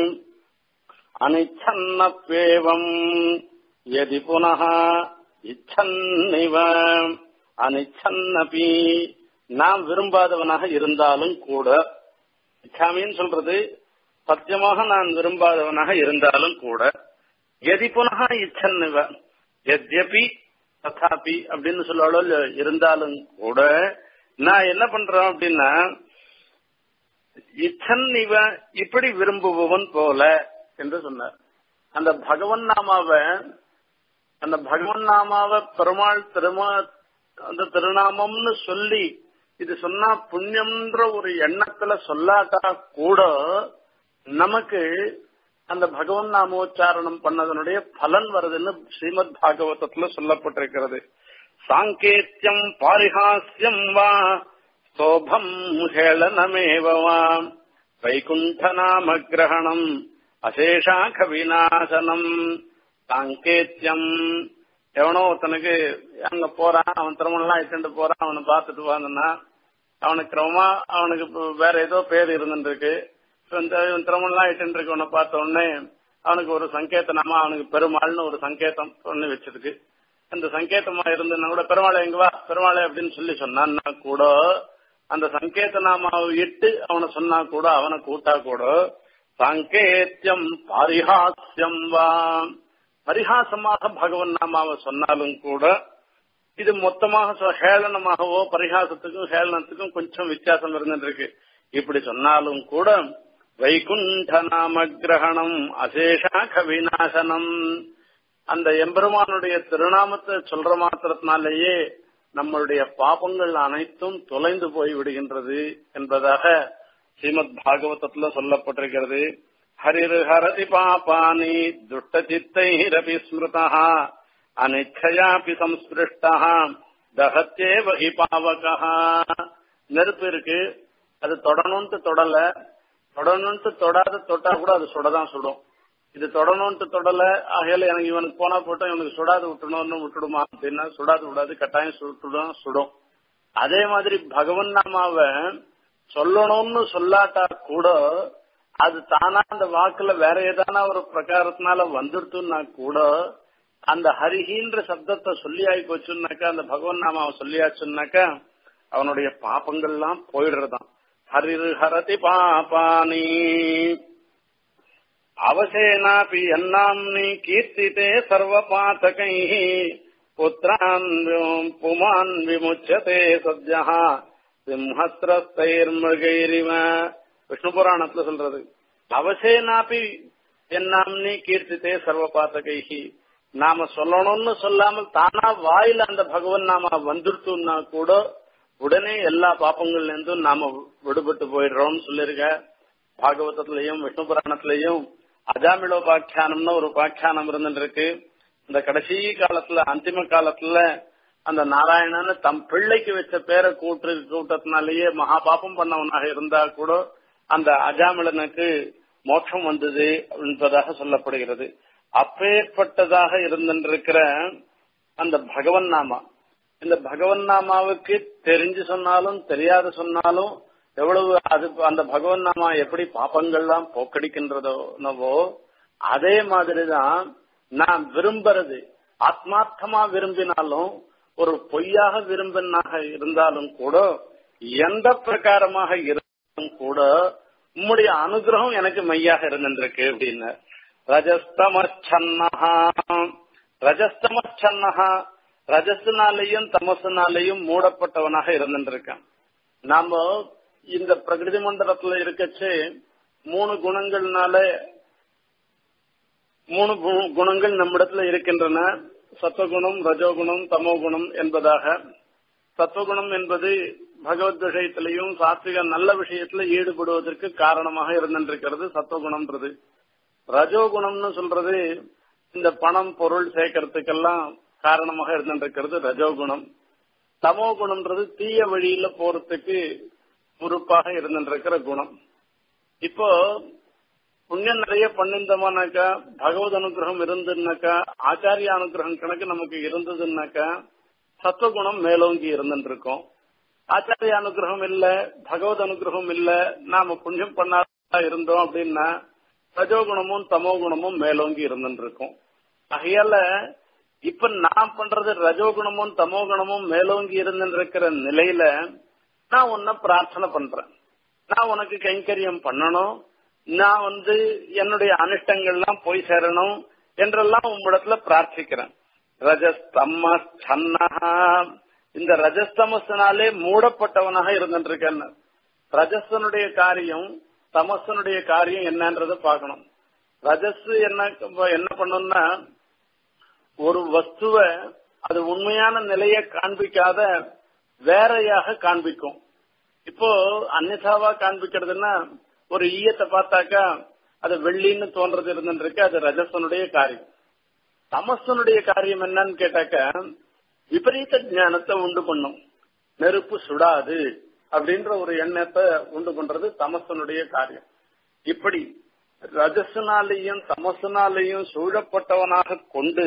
அனிச்சன்னப்பேவம் எதி புனः இச்சன்னிவ அனிச்சன்னபி நாம் விரும்பாதவனாக இருந்தாலும் கூட இச்சாமின்னு சொல்றது சத்தியமாக நான் விரும்பாதவனாக இருந்தாலும் கூட எதி புனக இச்சன்னுவ எத்யபி ததாபி அப்படின்னு சொல்லுவாளோ இருந்தாலும் கூட நான் என்ன பண்றேன் அப்படின்னா இச்சன் இவ இப்படி விரும்புபவன் போல என்று சொன்னார் அந்த பகவன் நாமாவை அந்த பகவன் நாமாவை பெருமாள் திருமா அந்த திருநாமம்னு சொல்லி இது சொன்னா புண்ணியம்ன்ற ஒரு எண்ணத்துல சொல்லாட்டா கூட நமக்கு அந்த பகவன் நாமோச்சாரணம் பண்ணதனுடைய பலன் வருதுன்னு ஸ்ரீமத் பாகவதத்துல சொல்லப்பட்டிருக்கிறது சாங்கேத்தியம் பாரிஹாஸ்யம் வா சோபம் ஹேளனமேவ வா வைகுண்ட நாம கிரகணம் அசேஷாக விநாசனம் சாங்கேத்தியம் எவனோ ஒருத்தனுக்கு அங்க போறான் அவன் திருமணம்லாம் இட்டுட்டு போறான் அவனை பார்த்துட்டு வாங்கன்னா அவனுக்கு கிரமமா அவனுக்கு வேற ஏதோ பேர் இருந்துட்டு இருக்கு இவன் திருமணம்லாம் இட்டுட்டு இருக்கவனை பார்த்த உடனே அவனுக்கு ஒரு சங்கேத்தனமா அவனுக்கு பெருமாள்னு ஒரு சங்கேதம் ஒண்ணு வச்சிருக்கு அந்த சங்கேதமா இருந்ததுன்னா கூட பெருமாளை எங்க வா பெருமாளை அப்படின்னு சொல்லி சொன்னான்னா கூட அந்த சங்கேத நாமாவை இட்டு அவனை சொன்னா கூட அவனை கூட்டா கூட சாங்கேத்தியம் பாரிஹாஸ்யம் வா பரிகாசமாக பகவன் நாமாவை சொன்னாலும் கூட இது மொத்தமாக ஹேளனமாகவோ பரிகாசத்துக்கும் ஹேளனத்துக்கும் கொஞ்சம் வித்தியாசம் இருந்துருக்கு இப்படி சொன்னாலும் கூட வைகுண்ட நாம கிரகணம் அசேஷாக விநாசனம் அந்த எம்பெருமானுடைய திருநாமத்தை சொல்ற மாத்திரத்தினாலேயே நம்மளுடைய பாபங்கள் அனைத்தும் தொலைந்து போய் விடுகின்றது என்பதாக ஸ்ரீமத் பாகவதத்துல சொல்லப்பட்டிருக்கிறது ஹரிர் ஹரதி பாபானி துஷ்ட சித்தைரபி ஸ்மிருதா அனிச்சயாபி சம்ஸ்பிருஷ்டா தகத்தேவ ஹி பாவகா நெருப்பு இருக்கு அது தொடணும்ட்டு தொடல தொடணும்ட்டு தொடாத தொட்டா கூட அது சுடதான் சுடும் இது தொடணும்ட்டு தொடல ஆகையில எனக்கு இவனுக்கு போனா போட்டோம் இவனுக்கு சுடாது விட்டணும்னு விட்டுடுமா அப்படின்னா சுடாது விடாது கட்டாயம் சுட்டுடும் சுடும் அதே மாதிரி பகவன் நாமாவை சொல்லணும்னு சொல்லாட்டா கூட அது தானா அந்த வாக்குல வேற ஏதான ஒரு பிரகாரத்தினால வந்துடுத்துன்னா கூட அந்த ஹரிஹின்ற சப்தத்தை சொல்லி ஆகி போச்சுன்னாக்கா அந்த பகவன் நாமாவை சொல்லியாச்சுன்னாக்கா அவனுடைய பாப்பங்கள்லாம் போயிடுறதான் ஹரிர் ஹரதி பாபானி அவசேனாபி என்னாம்னி கீர்த்திதே சர்வ பாத்தகை புத்திரான் புமான் விமுச்சதே சத்யா சிம்ஹஸ்திரஸ்தைர்மிருகைரிவ விஷ்ணு புராணத்துல சொல்றது அவசேனாபி என்னாம்னி கீர்த்தித்தே சர்வ பாத்தகைஹி நாம சொல்லணும்னு சொல்லாமல் தானா வாயில அந்த பகவன் நாம வந்துருத்துன்னா கூட உடனே எல்லா பாப்பங்கள்ல இருந்தும் நாம விடுபட்டு போயிடுறோம்னு சொல்லிருக்க பாகவதத்திலையும் விஷ்ணு புராணத்திலையும் அஜாமிலோபாக்கியானம்னு ஒரு உபாக்கியானம் இருந்துருக்கு இந்த கடைசி காலத்துல அந்திம காலத்துல அந்த நாராயணன் தம் பிள்ளைக்கு வச்ச பேரை கூட்டு கூட்டத்தினாலேயே மகா பாப்பம் பண்ணவனாக இருந்தா கூட அந்த அஜாமிலனுக்கு மோட்சம் வந்தது என்பதாக சொல்லப்படுகிறது அப்பேற்பட்டதாக இருந்திருக்கிற அந்த பகவன் நாமா இந்த பகவன் நாமாவுக்கு தெரிஞ்சு சொன்னாலும் தெரியாத சொன்னாலும் எவ்வளவு அது அந்த பகவன் நாமா எப்படி பாப்பங்கள்லாம் போக்கடிக்கின்றதோ அதே மாதிரிதான் நான் விரும்புறது ஆத்மார்த்தமா விரும்பினாலும் ஒரு பொய்யாக விரும்பினாக இருந்தாலும் கூட எந்த பிரகாரமாக இருந்தாலும் கூட உம்முடைய அனுகிரகம் எனக்கு மையாக இருந்திருக்கு அப்படின்னு ரஜஸ்தமச்சன்னஹா ரஜஸ்தமச்சன்னஹா ரஜஸ்னாலையும் தமசுனாலையும் மூடப்பட்டவனாக இருந்துருக்கான் நாம இந்த பிரகிருதி மண்டலத்துல இருக்கச்சு மூணு குணங்கள்னால மூணு குணங்கள் நம்மிடத்துல இருக்கின்றன சத்துவகுணம் ரஜோகுணம் தமோகுணம் என்பதாக சத்துவகுணம் என்பது பகவத் விஷயத்திலையும் சாத்விக நல்ல விஷயத்துல ஈடுபடுவதற்கு காரணமாக இருந்திருக்கிறது சத்துவகுணம்ன்றது ரஜோகுணம்னு சொல்றது இந்த பணம் பொருள் சேர்க்கறதுக்கெல்லாம் காரணமாக இருந்திருக்கிறது ரஜோகுணம் தமோ குணம்ன்றது தீய வழியில போறதுக்கு பொறுப்பாக இருந்திருக்கிற குணம் இப்போ புண்ணியம் நிறைய பண்ணிருந்தோம்னாக்கா பகவத் அனுகிரகம் இருந்துன்னாக்கா ஆச்சாரிய அனுகிரகம் கணக்கு நமக்கு இருந்ததுன்னாக்கா சத்துவகுணம் மேலோங்கி இருந்துருக்கோம் ஆச்சாரிய அனுகிரகம் இல்ல பகவத் அனுகிரகம் இல்ல நாம புண்ணியம் பண்ணாத இருந்தோம் அப்படின்னா ரஜோகுணமும் தமோ குணமும் மேலோங்கி இருந்துருக்கும் ஆகையால இப்ப நான் பண்றது ரஜோகுணமும் தமோ குணமும் மேலோங்கி இருந்துருக்கிற நிலையில நான் உன்னை பிரார்த்தனை பண்றேன் நான் உனக்கு கைங்கரியம் பண்ணணும் நான் வந்து என்னுடைய அனிஷ்டங்கள்லாம் போய் சேரணும் என்றெல்லாம் உம்மிடத்துல பிரார்த்திக்கிறேன் ரஜஸ்தம்ம சன்னஹா இந்த ரஜஸ்தமஸ்னாலே மூடப்பட்டவனாக இருந்துருக்கேன் ரஜஸ்தனுடைய காரியம் தமசனுடைய காரியம் என்னன்றத பார்க்கணும் ரஜஸ் என்ன என்ன பண்ணும்னா ஒரு வஸ்துவ அது உண்மையான நிலையை காண்பிக்காத வேறையாக காண்பிக்கும் இப்போ அந்நிதாவா காண்பிக்கிறதுன்னா ஒரு ஈயத்தை பார்த்தாக்கா அது வெள்ளின்னு தோன்றது இருந்துருக்கு அது ரஜசனுடைய காரியம் தமசனுடைய காரியம் என்னன்னு கேட்டாக்க விபரீத ஞானத்தை உண்டு பண்ணும் நெருப்பு சுடாது அப்படின்ற ஒரு எண்ணத்தை உண்டு பண்றது தமசனுடைய காரியம் இப்படி ரஜசனாலையும் தமசனாலையும் சூழப்பட்டவனாக கொண்டு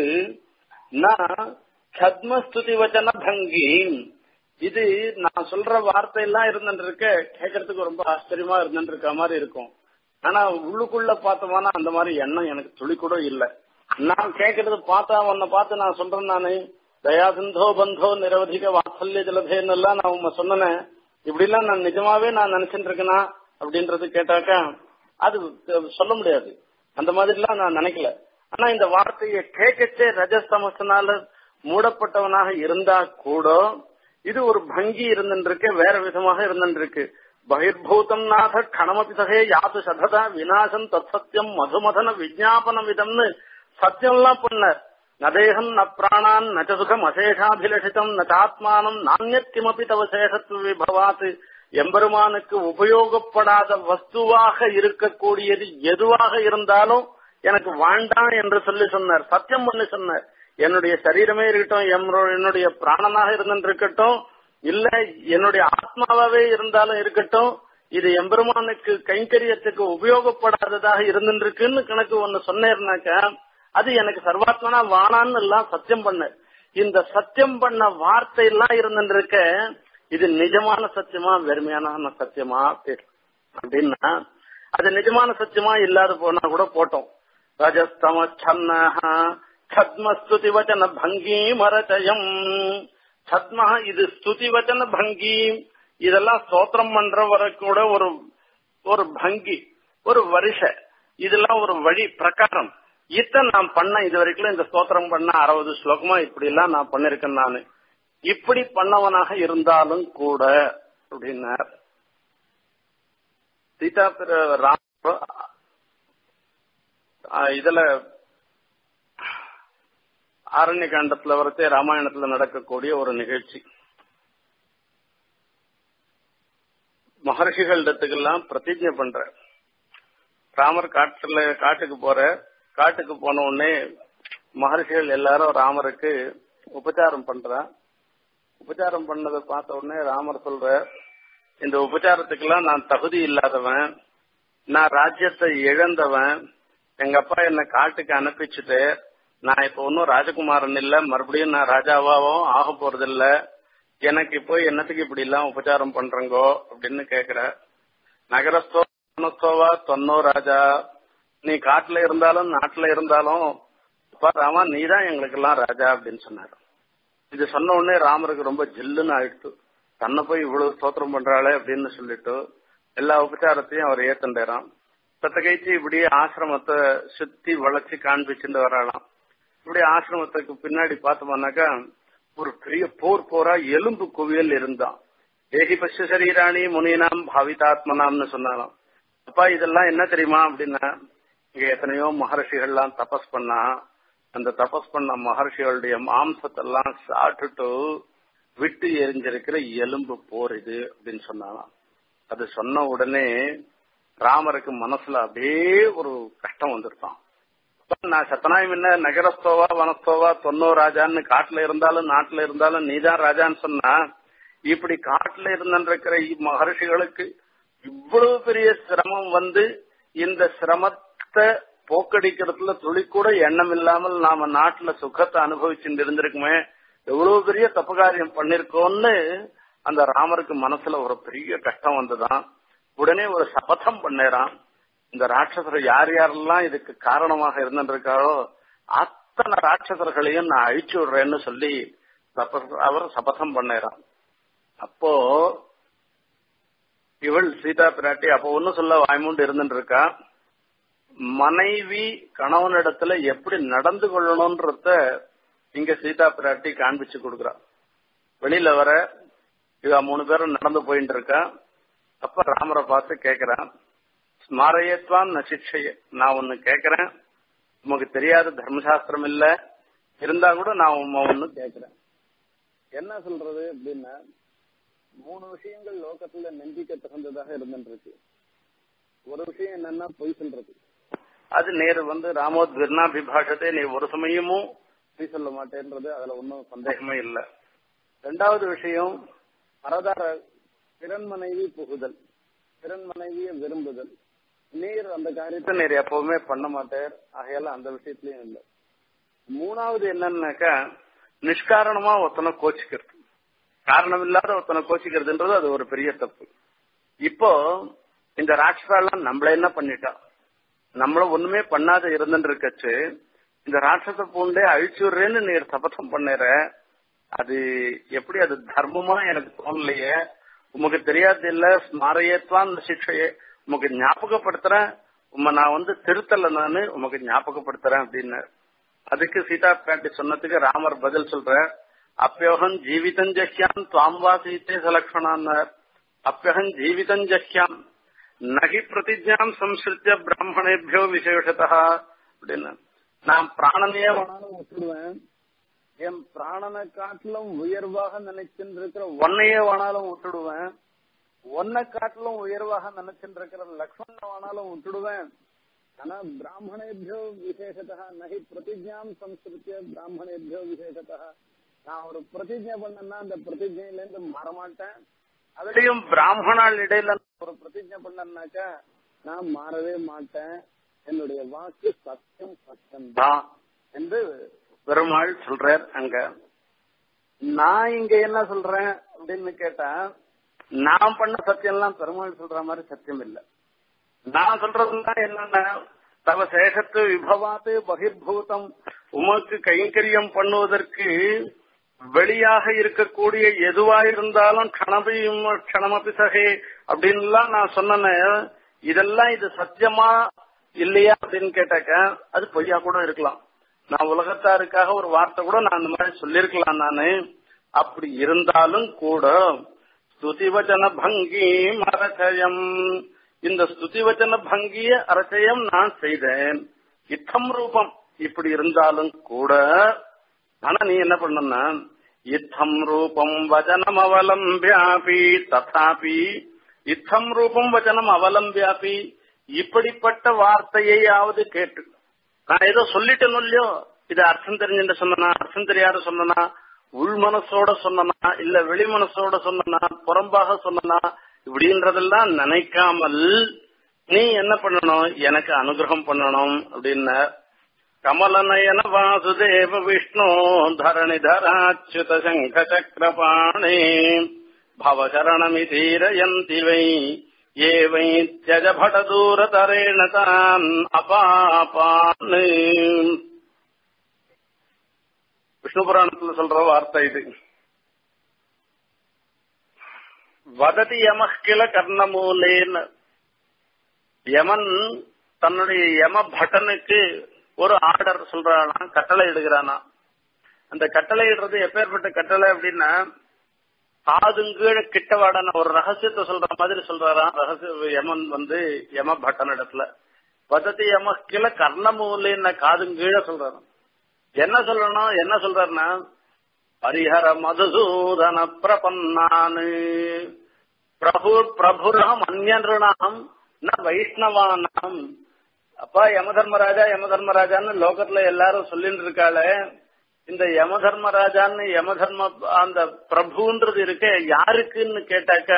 நான் சத்மஸ்துதி வச்சன பங்கி இது நான் சொல்ற வார்த்தை எல்லாம் இருந்துட்டு இருக்க கேட்கறதுக்கு ரொம்ப ஆச்சரியமா இருந்துட்டு இருக்க மாதிரி இருக்கும் ஆனா உள்ளுக்குள்ள பார்த்தோம்னா அந்த மாதிரி எண்ணம் எனக்கு துளி கூட இல்ல நான் கேட்கறது பார்த்தா உன்னை பார்த்து நான் சொல்றேன் நானு தயாசிந்தோ பந்தோ நிரவதிக வாத்சல்ய ஜலதேன்னு எல்லாம் நான் உங்க சொன்னேன் இப்படி எல்லாம் நான் நிஜமாவே நான் நினைச்சிட்டு இருக்கேனா அப்படின்றது கேட்டாக்கா அது சொல்ல முடியாது அந்த மாதிரி எல்லாம் நான் நினைக்கல ஆனா இந்த வார்த்தையை கேட்கச்சே ரஜஸ்தமசனால மூடப்பட்டவனாக இருந்தா கூட இது ஒரு பங்கி இருந்துருக்கு வேற விதமாக இருந்துருக்கு பகிர்பூதம் நாத கணமபி சகே யாத்து சததா விநாசம் தத் சத்தியம் மதுமதன விஜாபன விதம்னு சத்தியம்லாம் பண்ணார் நதேகம் ந பிராணான் நச்ச சுகம் அசேஷாபிலஷிதம் நச்சாத்மானம் நானியத் கிமபி தவ சேஷத்துவ விபவாத் எம்பெருமானுக்கு உபயோகப்படாத வஸ்துவாக இருக்கக்கூடியது எதுவாக இருந்தாலும் எனக்கு வேண்டாம் என்று சொல்லி சொன்னார் சத்தியம் பண்ணி சொன்னார் என்னுடைய சரீரமே இருக்கட்டும் என்னுடைய பிராணனாக இருந்துட்டு இருக்கட்டும் இல்ல என்னுடைய ஆத்மாவாவே இருந்தாலும் இருக்கட்டும் இது எம்பெருமானுக்கு கைங்கரியத்துக்கு உபயோகப்படாததாக இருந்துருக்குன்னு கணக்கு ஒன்னு சொன்னேன்னாக்க அது எனக்கு சர்வாத்மனா வானான்னு எல்லாம் சத்தியம் பண்ண இந்த சத்தியம் பண்ண வார்த்தை எல்லாம் இருந்துருக்க இது நிஜமான சத்தியமா வெறுமையான சத்தியமா அப்படின்னா அது நிஜமான சத்தியமா இல்லாத போனா கூட போட்டோம் ரஜஸ்தம சன்னஹா சத்மஸ்துதி வச்சன பங்கி மரச்சயம் சத்ம இது ஸ்துதி வச்சன பங்கி இதெல்லாம் ஸ்தோத்திரம் பண்ற வர கூட ஒரு ஒரு பங்கி ஒரு வருஷ இதெல்லாம் ஒரு வழி பிரகாரம் இத்தனை நான் பண்ண இது வரைக்கும் இந்த ஸ்தோத்திரம் பண்ண அறுபது ஸ்லோகமா இப்படி எல்லாம் நான் பண்ணிருக்கேன் நானு இப்படி பண்ணவனாக இருந்தாலும் கூட அப்படின்னார் சீதா ராம் இதுல ஆரண்ய காண்டத்துல வரத்தே ராமாயணத்துல நடக்கக்கூடிய ஒரு நிகழ்ச்சி மகர்ஷிகளிடத்துக்கெல்லாம் பிரதிஜை பண்ற ராமர் காட்டுல காட்டுக்கு போற காட்டுக்கு போன உடனே மகர்ஷிகள் எல்லாரும் ராமருக்கு உபச்சாரம் பண்ற உபச்சாரம் பண்ணதை பார்த்த உடனே ராமர் சொல்ற இந்த உபச்சாரத்துக்கெல்லாம் நான் தகுதி இல்லாதவன் நான் ராஜ்யத்தை இழந்தவன் எங்க அப்பா என்ன காட்டுக்கு அனுப்பிச்சுட்டு நான் இப்ப ஒன்னும் ராஜகுமாரன் இல்ல மறுபடியும் நான் ராஜாவாவும் ஆக போறது இல்ல எனக்கு இப்போ என்னத்துக்கு இப்படி எல்லாம் உபச்சாரம் பண்றங்கோ அப்படின்னு கேக்குற நகரஸ்தோ வனஸ்தோவா தொன்னோ ராஜா நீ காட்டுல இருந்தாலும் நாட்டுல இருந்தாலும் அப்பா ராமா நீ தான் எங்களுக்கு எல்லாம் ராஜா அப்படின்னு சொன்னாரு இது சொன்ன உடனே ராமருக்கு ரொம்ப ஜில்லுன்னு ஆயிடுச்சு தன்னை போய் இவ்வளவு ஸ்தோத்திரம் பண்றாளே அப்படின்னு சொல்லிட்டு எல்லா உபச்சாரத்தையும் அவர் ஏத்துண்டாராம் பத்த கழிச்சு இப்படி ஆசிரமத்தை சுத்தி வளைச்சு காண்பிச்சுட்டு வராளாம் இப்படி ஆசிரமத்துக்கு பின்னாடி பார்த்தோம்னாக்கா ஒரு பெரிய போர் போரா எலும்பு குவியல் இருந்தான் ஏகி பசு சரீராணி முனினாம் பாவிதாத்மனாம்னு சொன்னாலாம் அப்பா இதெல்லாம் என்ன தெரியுமா அப்படின்னா இங்க எத்தனையோ மகர்ஷிகள்லாம் தபஸ் பண்ணா அந்த தபஸ் பண்ண மகர்ஷிகளுடைய மாம்சத்தெல்லாம் சாப்பிட்டுட்டு விட்டு எரிஞ்சிருக்கிற எலும்பு போர் இது அப்படின்னு சொன்னாலாம் அது சொன்ன உடனே ராமருக்கு மனசுல அப்படியே ஒரு கஷ்டம் வந்துருப்பான் நான் சத்தனாய் முன்ன நகரஸ்தோவா வனஸ்தோவா தொன்னோ ராஜான்னு காட்டுல இருந்தாலும் நாட்டுல இருந்தாலும் நீதான் ராஜான்னு சொன்னா இப்படி காட்டுல இருந்திருக்கிற மகர்ஷிகளுக்கு இவ்வளவு பெரிய சிரமம் வந்து இந்த சிரமத்தை போக்கடிக்கிறதுல துளி கூட எண்ணம் இல்லாமல் நாம நாட்டுல சுகத்தை அனுபவிச்சுட்டு இருந்திருக்குமே எவ்வளவு பெரிய தப்பு காரியம் பண்ணிருக்கோம்னு அந்த ராமருக்கு மனசுல ஒரு பெரிய கஷ்டம் வந்துதான் உடனே ஒரு சபதம் பண்ணேறான் இந்த ராட்சசர் யார் யாரெல்லாம் இதுக்கு காரணமாக இருந்திருக்காரோ அத்தனை ராட்சசர்களையும் நான் அழிச்சு விடுறேன்னு சொல்லி அவர் சபதம் பண்ணேறான் அப்போ இவள் சீதா பிராட்டி அப்ப ஒன்னும் சொல்ல வாய்மூண்டு இருந்துட்டு இருக்கா மனைவி கணவனிடத்துல எப்படி நடந்து கொள்ளணும்ன்றத இங்க சீதா பிராட்டி காண்பிச்சு கொடுக்குறா வெளியில வர இவ மூணு பேரும் நடந்து போயிட்டு இருக்கா அப்ப ராமரை பார்த்து கேக்குறான் ஸ்மாரயத்வான் நசிக்ஷய நான் ஒன்னு கேக்குறேன் உமக்கு தெரியாத தர்மசாஸ்திரம் இல்ல இருந்தா கூட நான் உம்ம ஒன்னு கேக்குறேன் என்ன சொல்றது அப்படின்னா மூணு விஷயங்கள் லோகத்துல நம்பிக்கை தகுந்ததாக இருந்துருக்கு ஒரு விஷயம் என்னன்னா பொய் சொல்றது அது நேரு வந்து ராமோத் விபாஷத்தை நீ ஒரு சமயமும் பொய் சொல்ல மாட்டேன்றது அதுல ஒன்றும் சந்தேகமே இல்லை ரெண்டாவது விஷயம் பரதார பிறன் மனைவி புகுதல் பிறன் மனைவியை விரும்புதல் நீர் அந்த காரியத்தை நீர் எப்பவுமே பண்ண மாட்டார் ஆகையால அந்த விஷயத்திலயும் இல்லை மூணாவது என்னன்னாக்கா நிஷ்காரணமா ஒருத்தனை கோச்சிக்கிறது காரணம் இல்லாத ஒருத்தனை கோச்சிக்கிறதுன்றது அது ஒரு பெரிய தப்பு இப்போ இந்த ராட்சசாலாம் நம்மள என்ன பண்ணிட்டா நம்மள ஒண்ணுமே பண்ணாத இருந்துட்டு இருக்கச்சு இந்த ராட்சச பூண்டே அழிச்சுடுறேன்னு நீர் சபதம் பண்ணுற அது எப்படி அது தர்மமா எனக்கு தோணலையே உமக்கு தெரியாது இல்ல ஸ்மாரையத்வான் அந்த சிக்ஷையே உமக்கு ஞாபகப்படுத்துறேன் உம்ம நான் வந்து திருத்தல நானு உமக்கு ஞாபகப்படுத்துறேன் அப்படின்னு அதுக்கு சீதா பிராட்டி சொன்னதுக்கு ராமர் பதில் சொல்ற அப்பியோகம் ஜீவிதம் ஜஹ்யாம் துவாம் வா சீத்தே சலக்ஷணான்னார் அப்பியகம் ஜீவிதம் ஜஹ்யாம் நகி பிரதிஜாம் சம்ஸ்கிருத்திய பிராமணேபியோ விசேஷதா அப்படின்னு நான் பிராணனையே வேணாலும் விட்டுடுவேன் என் பிராணனை காட்டிலும் உயர்வாக நினைச்சுட்டு இருக்கிற ஒன்னையே வேணாலும் விட்டுடுவேன் ஒன்னை காட்டிலும் உயர்வாக நினைச்சுட்டு இருக்கிற லக்ஷ்மண வேணாலும் விட்டுடுவேன் ஆனா பிராமணேபியோ விசேஷதா நகி பிரதிஜாம் சம்ஸ்கிருத்திய பிராமணேபியோ விசேஷதா நான் ஒரு பிரதிஜை பண்ணேன்னா அந்த பிரதிஜையில இருந்து மாறமாட்டேன் அதுலயும் பிராமணால் இடையில ஒரு பிரதிஜை பண்ணனாக்கா நான் மாறவே மாட்டேன் என்னுடைய வாக்கு சத்தியம் சத்தியம் தான் என்று பெருமாள் சொல்றார் அங்க நான் இங்க என்ன சொல்றேன் அப்படின்னு கேட்டா நான் பண்ண சத்தியம் எல்லாம் பெருமாள் சொல்ற மாதிரி சத்தியம் இல்ல நான் சொல்றதுன்னா என்னன்னா தவ சேஷத்து விபவாத்து பகிர்பூதம் உமக்கு கைங்கரியம் பண்ணுவதற்கு வெளியாக இருக்கக்கூடிய எதுவா இருந்தாலும் கணபையும் கணமபி சகே அப்படின்லாம் நான் சொன்னேன் இதெல்லாம் இது சத்தியமா இல்லையா அப்படின்னு கேட்டாக்க அது பொய்யா கூட இருக்கலாம் நான் உலகத்தாருக்காக ஒரு வார்த்தை கூட நான் அந்த மாதிரி சொல்லிருக்கலாம் நானு அப்படி இருந்தாலும் கூட ஸ்துதிவச்சன பங்கி அரச்சயம் இந்த ஸ்துதிவச்சன பங்கிய அரச்சயம் நான் செய்தேன் இத்தம் ரூபம் இப்படி இருந்தாலும் கூட ஆனா நீ என்ன பண்ணனா இத்தம் ரூபம் வச்சனம் அவலம்பியாபி ததாபி இத்தம் ரூபம் வச்சனம் அவலம்பியாபி இப்படிப்பட்ட வார்த்தையாவது கேட்டு நான் ஏதோ சொல்லிட்டேன் இல்லையோ இது அர்த்தம் தெரிஞ்சுட்டு சொன்னா அர்த்தம் தெரியாத சொன்னா உள் மனசோட சொன்னா இல்ல வெளி மனசோட சொன்னா புறம்பாக சொன்னா இப்படின்றதெல்லாம் நினைக்காமல் நீ என்ன பண்ணணும் எனக்கு அனுகிரகம் பண்ணணும் அப்படின்ன கமலநயன வாசுதேவ விஷ்ணு தரணிதராச்சுத சங்க சக்கரபாணே பவசரணமிதீரயந்தி வை ஏ வை தியஜ படதூரதரேண தான் அபாபான் விஷ்ணு புராணத்துல சொல்ற வார்த்தை இது வததி யமக்கில கர்ணமூலேன்னு யமன் தன்னுடைய யம பட்டனுக்கு ஒரு ஆர்டர் சொல்றானா கட்டளை இடுகிறானா அந்த கட்டளை இடுறது எப்பேற்பட்ட கட்டளை அப்படின்னா காதுங்கீழ கிட்டவாடான ஒரு ரகசியத்தை சொல்ற மாதிரி சொல்றாராம் ரகசிய யமன் வந்து யம பட்டன் இடத்துல வதத்தி யம கிள கர்ணமூலின்னு காதுங்கீழ சொல்றாராம் என்ன சொல்லணும் என்ன சொல்றாருன்னா ஹரிஹர மதுசூதன பிரபன்னானு பிரபு பிரபுரம் அந்நியனாம் ந வைஷ்ணவானாம் அப்பா யமதர்மராஜா யமதர்மராஜான்னு லோகத்துல எல்லாரும் சொல்லிட்டு இருக்காளே இந்த யமதர்மராஜான்னு யமதர்ம அந்த பிரபுன்றது இருக்க யாருக்குன்னு கேட்டாக்க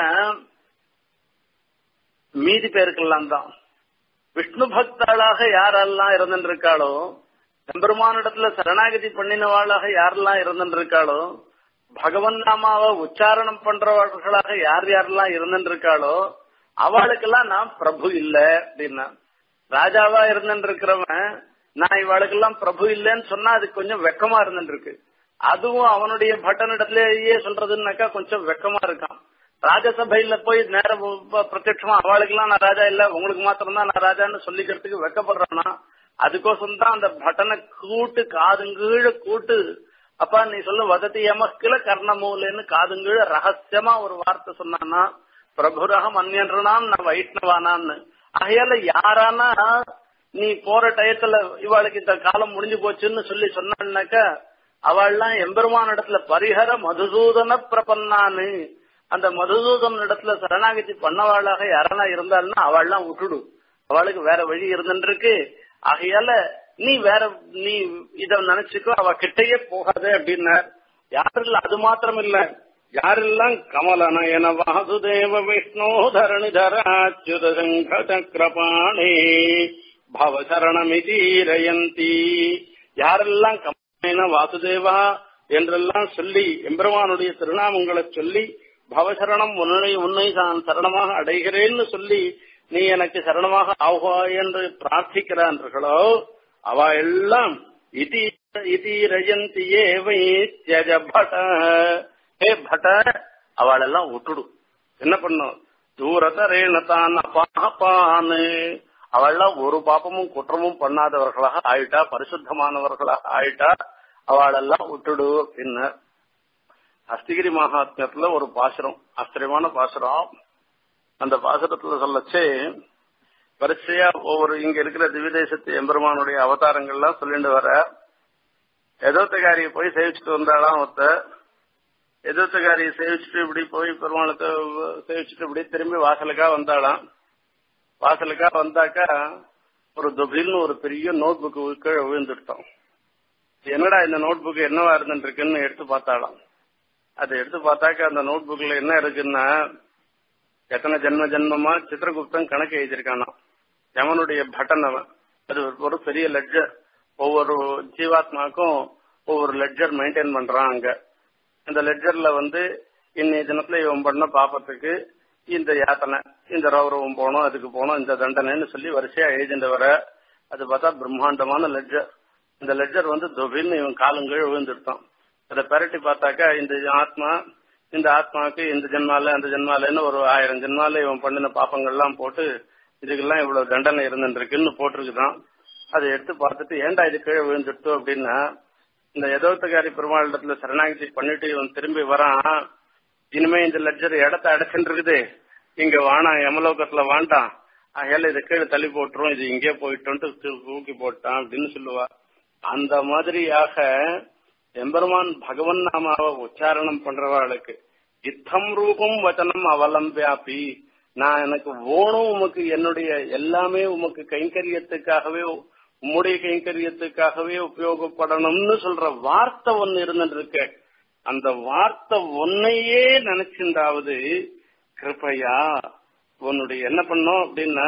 மீதி பேருக்கெல்லாம் தான் விஷ்ணு பக்தாளாக யாரெல்லாம் இருந்துட்டு இருக்காளோ எம்பெருமானிடத்துல சரணாகதி பண்ணினவாளாக யாரெல்லாம் இருந்துட்டு இருக்காளோ பகவன் நாமாவை உச்சாரணம் பண்றவர்களாக யார் யாரெல்லாம் இருந்துட்டு இருக்காளோ அவளுக்கெல்லாம் நான் பிரபு இல்ல அப்படின்னா ராஜாவா இருந்துட்டு இருக்கிறவன் நான் இவாளுக்கெல்லாம் பிரபு இல்லைன்னு சொன்னா அது கொஞ்சம் வெக்கமா இருந்துட்டு இருக்கு அதுவும் அவனுடைய பட்டனிடத்திலேயே சொல்றதுன்னாக்கா கொஞ்சம் வெக்கமா இருக்கான் ராஜசபையில போய் நேரம் பிரத்யட்சமா அவளுக்கெல்லாம் நான் ராஜா இல்ல உங்களுக்கு மாத்திரம் தான் நான் ராஜான்னு சொல்லிக்கிறதுக்கு வெக்கப்படுறானா அதுக்கோசம் தான் அந்த பட்டனை கூட்டு காதுங்கீழ கூட்டு அப்பா நீ சொல்லு வதத்தி எமக்கில கர்ணமூலன்னு காதுங்கீழ ரகசியமா ஒரு வார்த்தை சொன்னான்னா பிரபுரகம் அந்நியன்றான் நான் வைஷ்ணவானான்னு ஆகையால யாரானா நீ போற டயத்துல இவாளுக்கு இந்த காலம் முடிஞ்சு போச்சுன்னு சொல்லி சொன்னான்னாக்க அவள்லாம் எம்பெருமான இடத்துல பரிஹர மதுசூதன பிரபன்னான்னு அந்த மதுசூதன் இடத்துல சரணாகதி பண்ணவாளாக யாரனா இருந்தாள்னா அவள்லாம் விட்டுடு அவளுக்கு வேற வழி இருந்துருக்கு ஆகையால நீ வேற நீ இத நினைச்சுக்கோ அவ கிட்டயே போகாத அப்படின்னார் யாரில்ல அது மாத்திரம் இல்ல யாரெல்லாம் கமலநயன வாசுதேவ விஷ்ணு தரணிதராச்சுத சங்க சக்கரபாணே பவசரணமிதீரயந்தி யாரெல்லாம் கமலநயன வாசுதேவா என்றெல்லாம் சொல்லி எம்பெருமானுடைய திருநாமங்களை சொல்லி பவசரணம் உன்னை உன்னை நான் சரணமாக அடைகிறேன்னு சொல்லி நீ எனக்கு சரணமாக ஆகுவா என்று பிரார்த்திக்கிறார்களோ அவ எல்லாம் இதி ரஜந்தி ஏவை தியஜ பட ஹே பட அவளெல்லாம் விட்டுடு என்ன பண்ணும் தூரதரேன தான் அப்பாப்பான்னு அவள்லாம் ஒரு பாப்பமும் குற்றமும் பண்ணாதவர்களாக ஆயிட்டா பரிசுத்தமானவர்களாக ஆயிட்டா அவளெல்லாம் விட்டுடு அப்படின்னு அஸ்திகிரி மகாத்மியத்துல ஒரு பாசுரம் ஆச்சரியமான பாசுரம் அந்த பாசுரத்துல சொல்லச்சே வரிசையா ஒவ்வொரு இங்க இருக்கிற திவிதேசத்து எம்பெருமானுடைய அவதாரங்கள்லாம் சொல்லிட்டு வர எதோத்தகாரியை போய் சேவிச்சுட்டு வந்தாலாம் ஒருத்த எதோத்தகாரியை சேவிச்சுட்டு இப்படி போய் பெருமாளுக்கு சேவிச்சுட்டு இப்படி திரும்பி வாசலுக்கா வந்தாலாம் வாசலுக்கா வந்தாக்கா ஒரு துபில்னு ஒரு பெரிய நோட் புக்கு கீழே விழுந்துட்டோம் என்னடா இந்த நோட் புக் என்னவா இருந்துருக்குன்னு எடுத்து பார்த்தாலாம் அதை எடுத்து பார்த்தாக்க அந்த நோட் புக்ல என்ன இருக்குன்னா எத்தனை ஜென்ம ஜென்மமா சித்திரகுப்தன் கணக்கு எழுதியிருக்கானா யமனுடைய பட்டன் அவன் அது ஒரு பெரிய லெட்ஜர் ஒவ்வொரு ஜீவாத்மாக்கும் ஒவ்வொரு லெட்ஜர் மெயின்டைன் பண்றான் அங்க இந்த லெட்ஜர்ல வந்து இன்னைய தினத்துல இவன் பண்ண பாப்பத்துக்கு இந்த யாத்தனை இந்த ரௌரவம் போனோம் அதுக்கு போனோம் இந்த தண்டனைன்னு சொல்லி வரிசையா எழுதிட்டு வர அது பார்த்தா பிரம்மாண்டமான லெட்ஜர் இந்த லெட்ஜர் வந்து தொபின்னு இவன் காலங்கீழ் விழுந்துட்டான் அதை பெரட்டி பார்த்தாக்கா இந்த ஆத்மா இந்த ஆத்மாவுக்கு இந்த ஜென்மால அந்த ஜென்மாலன்னு ஒரு ஆயிரம் ஜென்மால இவன் பண்ணின பாப்பங்கள்லாம் போட்டு இதுக்கெல்லாம் இவ்வளவு தண்டனை இருந்துருக்குன்னு போட்டிருக்குதான் அதை எடுத்து பார்த்துட்டு ஏன்டா இது கீழே விழுந்துட்டு அப்படின்னா இந்த எதோத்தகாரி பெருமாளிடத்துல சரணாகதி பண்ணிட்டு இவன் திரும்பி வரான் இனிமே இந்த லட்சர் இடத்த அடைச்சுட்டு இருக்குது இங்க வானாம் யமலோகத்துல வாண்டாம் ஆகையால இதை கீழே தள்ளி போட்டுரும் இது இங்கே போயிட்டோன்ட்டு தூக்கி போட்டான் அப்படின்னு சொல்லுவா அந்த மாதிரியாக எம்பெருமான் பகவன் நாமாவை உச்சாரணம் பண்றவாளுக்கு இத்தம் ரூபம் வச்சனம் அவலம்பியாப்பி நான் எனக்கு ஓணும் உமக்கு என்னுடைய எல்லாமே உமக்கு கைங்கரியத்துக்காகவே உம்முடைய கைங்கரியத்துக்காகவே உபயோகப்படணும்னு சொல்ற வார்த்தை ஒன்னு இருந்துட்டு அந்த வார்த்தை ஒன்னையே நினைச்சிருந்தாவது கிருப்பையா உன்னுடைய என்ன பண்ணோம் அப்படின்னா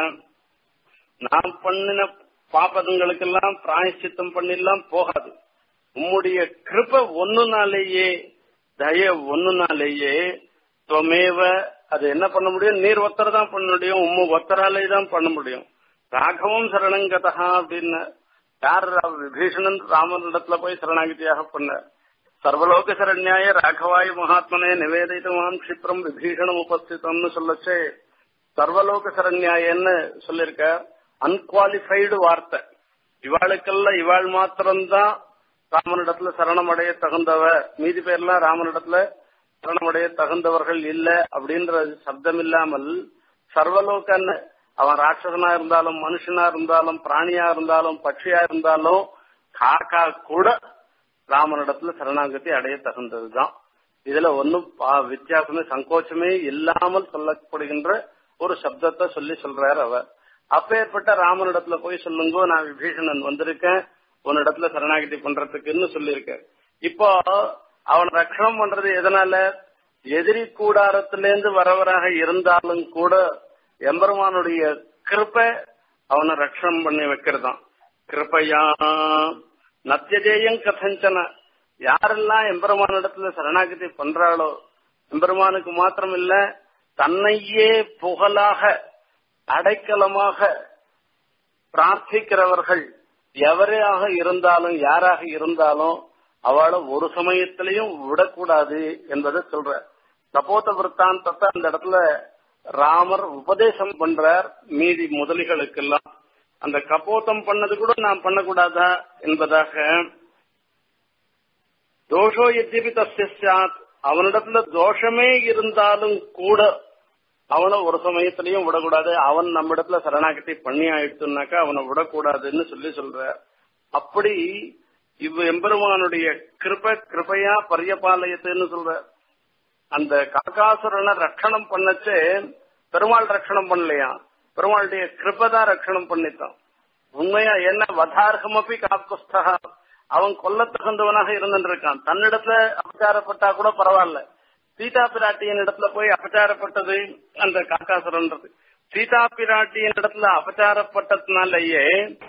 நான் பண்ணின பாப்பதங்களுக்கெல்லாம் பிராயசித்தம் பண்ணிலாம் போகாது உம்முடைய கிருப ஒண்ணுனாலேயே தய ஒண்ணுனாலேயே துவமேவ அது என்ன பண்ண முடியும் நீர் ஒத்தர் தான் பண்ண முடியும் உம்மு ஒத்தராலே தான் பண்ண முடியும் ராகவம் சரணங்கதா அப்படின்னு யார் விபீஷணன் ராமனிடத்துல போய் சரணாகதியாக பண்ண சர்வலோக சரண்யாய ராகவாய மகாத்மனே நிவேதிதமாம் கஷிப்ரம் விபீஷணம் உபஸ்திதம்னு சொல்லச்சே சர்வலோக சரண்யாயன்னு சொல்லிருக்க அன்குவாலிஃபைடு வார்த்தை இவாளுக்கெல்லாம் இவாள் மாத்திரம்தான் ராமனிடத்துல சரணமடைய தகுந்தவ மீதி பேர்லாம் ராமனிடத்துல சரணமடைய தகுந்தவர்கள் இல்ல அப்படின்ற சப்தம் இல்லாமல் சர்வலோகன்னு அவன் ராட்சசனா இருந்தாலும் மனுஷனா இருந்தாலும் பிராணியா இருந்தாலும் பட்சியா இருந்தாலும் காக்கா கூட ராமனிடத்துல சரணாகதி அடைய தகுந்ததுதான் இதுல ஒன்னும் வித்தியாசமே சங்கோச்சமே இல்லாமல் சொல்லப்படுகின்ற ஒரு சப்தத்தை சொல்லி சொல்றாரு அவர் அப்பேற்பட்ட ராமனிடத்துல போய் சொல்லுங்க நான் விபீஷணன் வந்திருக்கேன் உன்னிடத்துல சரணாகதி பண்றதுக்குன்னு சொல்லியிருக்கேன் இப்போ அவன் ரட்சணம் பண்றது எதனால எதிரி கூடாரத்திலேருந்து வரவராக இருந்தாலும் கூட எம்பெருமானுடைய கிருப்பை அவனை ரட்சணம் பண்ணி வைக்கிறதாம் கிருப்பையா நத்தியஜேயம் கதஞ்சன யாரெல்லாம் எம்பெருமானிடத்துல சரணாகதி பண்றாளோ எம்பெருமானுக்கு மாத்திரம் இல்ல தன்னையே புகழாக அடைக்கலமாக பிரார்த்திக்கிறவர்கள் எவராக இருந்தாலும் யாராக இருந்தாலும் அவளை ஒரு சமயத்திலையும் விடக்கூடாது என்பதை சொல்ற கபோத விற்த்தாந்தத்தை அந்த இடத்துல ராமர் உபதேசம் பண்றார் மீதி முதலிகளுக்கெல்லாம் அந்த கபோதம் பண்ணது கூட நான் பண்ணக்கூடாதா என்பதாக தோஷோ எத்தியபி தஸ்ய சாத் அவனிடத்துல தோஷமே இருந்தாலும் கூட அவனை ஒரு சமயத்திலையும் விடக்கூடாது அவன் நம்ம இடத்துல சரணாகதி பண்ணி ஆயிடுச்சுனாக்கா அவனை விடக்கூடாதுன்னு சொல்லி சொல்ற அப்படி இவ் எம்பெருமானுடைய கிருப கிருபையா பரியபாலயத்துன்னு சொல்ற அந்த காக்காசுரனை ரட்சணம் பண்ணச்சே பெருமாள் ரட்சணம் பண்ணலையா பெருமாளுடைய கிருபதான் ரட்சணம் பண்ணித்தான் உண்மையா என்ன வதார்கமப்பி காக்குஸ்தா அவன் கொல்ல தகுந்தவனாக இருந்திருக்கான் தன்னிடத்துல அபச்சாரப்பட்டா கூட பரவாயில்ல சீதா பிராட்டியின் இடத்துல போய் அபச்சாரப்பட்டது அந்த காக்காசுரன்றது சீதா பிராட்டியின் இடத்துல அபச்சாரப்பட்டதுனாலேயே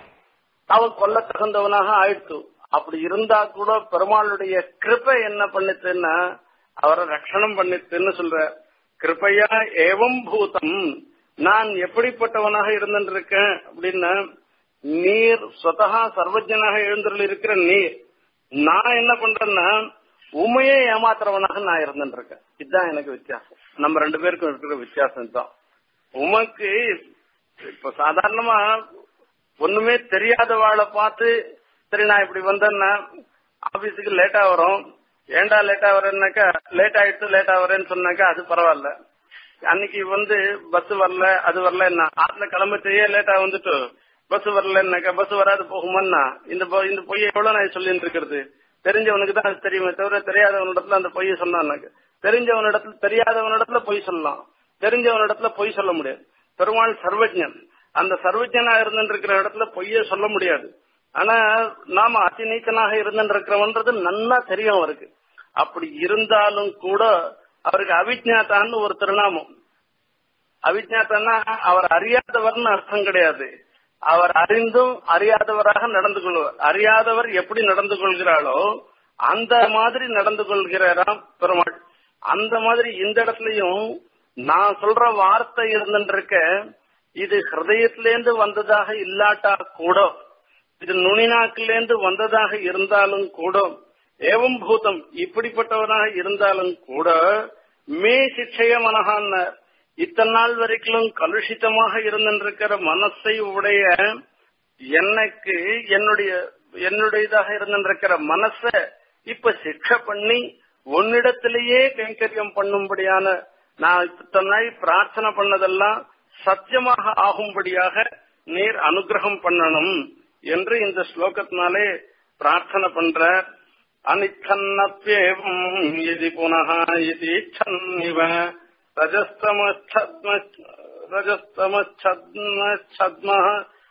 அவன் கொல்ல தகுந்தவனாக ஆயிடுச்சு அப்படி இருந்தா கூட பெருமாளுடைய கிருப்பை என்ன பண்ணுச்சுன்னா அவரை ரட்சணம் பண்ணிச்சுன்னு சொல்ற கிருப்பையா ஏவம் பூதம் நான் எப்படிப்பட்டவனாக இருந்திருக்கேன் அப்படின்னா நீர் சொத்தகா சர்வஜனாக எழுந்தருள் இருக்கிற நீர் நான் என்ன பண்றேன்னா உண்மையே ஏமாத்துறவனாக நான் இருந்துருக்கேன் இதுதான் எனக்கு வித்தியாசம் நம்ம ரெண்டு பேருக்கும் இருக்கிற வித்தியாசம் தான் உமக்கு இப்ப சாதாரணமா ஒண்ணுமே தெரியாதவாளை பார்த்து சரி நான் இப்படி வந்தேன்னா ஆபீஸுக்கு லேட்டா வரும் ஏண்டா லேட்டா வரேன்னாக்கா லேட் ஆயிடுச்சு லேட்டா வரேன்னு சொன்னாக்கா அது பரவாயில்ல அன்னைக்கு வந்து பஸ் வரல அது வரல என்ன ஆத்துல கிளம்பச்சையே லேட்டா வந்துட்டு பஸ் வரலன்னாக்கா பஸ் வராது போகுமான்னா இந்த இந்த பொய்யை எவ்வளவு நான் சொல்லிட்டு இருக்கிறது தெரிஞ்சவனுக்கு தான் அது தெரியுமே தவிர தெரியாதவனிடத்துல அந்த பொய்யை சொன்னான்னாக்க தெரிஞ்சவனிடத்துல தெரியாதவனிடத்துல பொய் சொல்லலாம் தெரிஞ்சவனிடத்துல பொய் சொல்ல முடியாது பெருமாள் சர்வஜன் அந்த சர்வஜனா இருந்துருக்கிற இடத்துல பொய்யே சொல்ல முடியாது ஆனா நாம அதி நீச்சனாக இருந்துருக்கிறவன்றது நன்னா தெரியும் அவருக்கு அப்படி இருந்தாலும் கூட அவருக்கு அவிஜாத்தான்னு ஒரு திருநாமம் அவிஜாத்தான்னா அவர் அறியாதவர்னு அர்த்தம் கிடையாது அவர் அறிந்தும் அறியாதவராக நடந்து கொள்வார் அறியாதவர் எப்படி நடந்து கொள்கிறாளோ அந்த மாதிரி நடந்து கொள்கிறாராம் பெருமாள் அந்த மாதிரி இந்த இடத்துலயும் நான் சொல்ற வார்த்தை இருந்துருக்க இது ஹிருதயத்திலேருந்து வந்ததாக இல்லாட்டா கூட இது நுனிநாக்கிலேருந்து வந்ததாக இருந்தாலும் கூட ஏவம் பூதம் இப்படிப்பட்டவனாக இருந்தாலும் கூட மே சிக்ஷய மனகான்ன இத்தனை நாள் வரைக்கும் கலுஷிதமாக இருந்திருக்கிற மனசை உடைய எனக்கு என்னுடைய என்னுடையதாக இருந்திருக்கிற மனச இப்ப சிக்ஷ பண்ணி உன்னிடத்திலேயே கைங்கரியம் பண்ணும்படியான நான் இத்தனை நாள் பிரார்த்தனை பண்ணதெல்லாம் சத்தியமாக ஆகும்படியாக நீர் அனுகிரகம் பண்ணணும் என்று இந்த ஸ்லோகத்தினாலே பிரார்த்தனை பண்ற அனிச்சன்னப்பேவம் எதி புனः இது இச்சன்னிவ रजस्तमच्छद्मः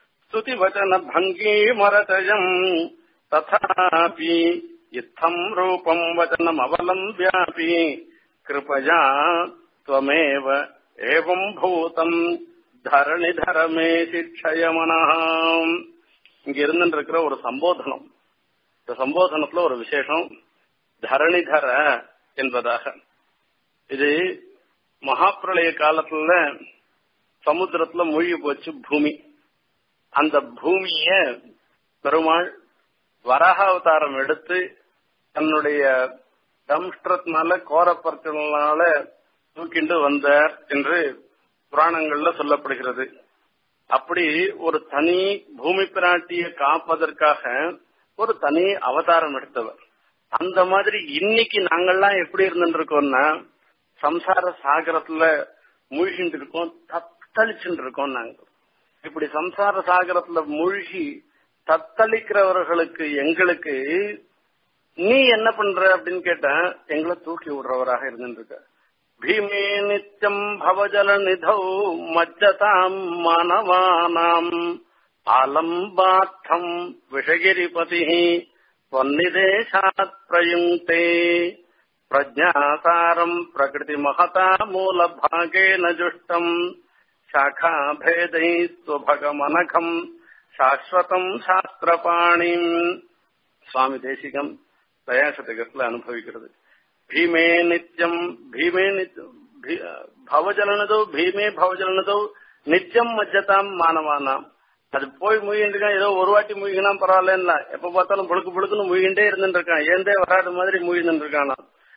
स्तुतिवचनभङ्गीमरचयम् तथापि इत्थम् रूपम् वचनमवलम्ब्यापि कृपया त्वमेव एवम् भूतम् தரணிதர மே சிக்ஷயமனஹாம் இங்க இருந்துட்டு இருக்கிற ஒரு சம்போதனம் இந்த சம்போதனத்துல ஒரு விசேஷம் தரணிதர என்பதாக இது மகாப்பிரளய காலத்துல சமுத்திரத்துல மூழ்கி போச்சு பூமி அந்த பூமிய பெருமாள் வராக அவதாரம் எடுத்து தன்னுடைய தம்ஷ்டத்தினால கோரப்பற்களால தூக்கிண்டு வந்தார் என்று புராணங்கள்ல சொல்லப்படுகிறது அப்படி ஒரு தனி பூமி பிராட்டிய காப்பதற்காக ஒரு தனி அவதாரம் எடுத்தவர் அந்த மாதிரி இன்னைக்கு நாங்கள்லாம் எப்படி இருந்துட்டு இருக்கோம்னா சம்சார சாகரத்துல மூழ்கிட்டு இருக்கோம் தத்தளிச்சுட்டு இருக்கோம் நாங்க இப்படி சம்சார சாகரத்துல மூழ்கி தத்தளிக்கிறவர்களுக்கு எங்களுக்கு நீ என்ன பண்ற அப்படின்னு கேட்டா எங்களை தூக்கி விடுறவராக இருந்துட்டு இருக்க பீமே நித்தியம் பவஜல நிதௌ மஜ்ஜதாம் மானவானாம் ஆலம்பாத்தம் விஷகிரிபதி பொன்னிதேசாத் பிரயுங்கே प्रज्ञासारम् प्रकृतिमहता मूलभागेन जुष्टम् शाखाभेदैः स्वभगमनघम् शाश्वतम् சாஸ்திரபாணிம் சுவாமி தேசிகம் தயாசதகத்துல அனுபவிக்கிறது பீமே நித்தியம் பீமே பவஜலனதோ பீமே பவஜலனதோ நித்தியம் மஜ்ஜதாம் மானவானாம் அது போய் முயன்றிருக்கான் ஏதோ ஒரு வாட்டி முயகினா பரவாயில்ல எப்ப பார்த்தாலும் புழுக்கு புழுக்குன்னு முயகிண்டே இருந்துட்டு இருக்கான் ஏந்தே வராத மாதிரி முயகிட்டு இருக்கானா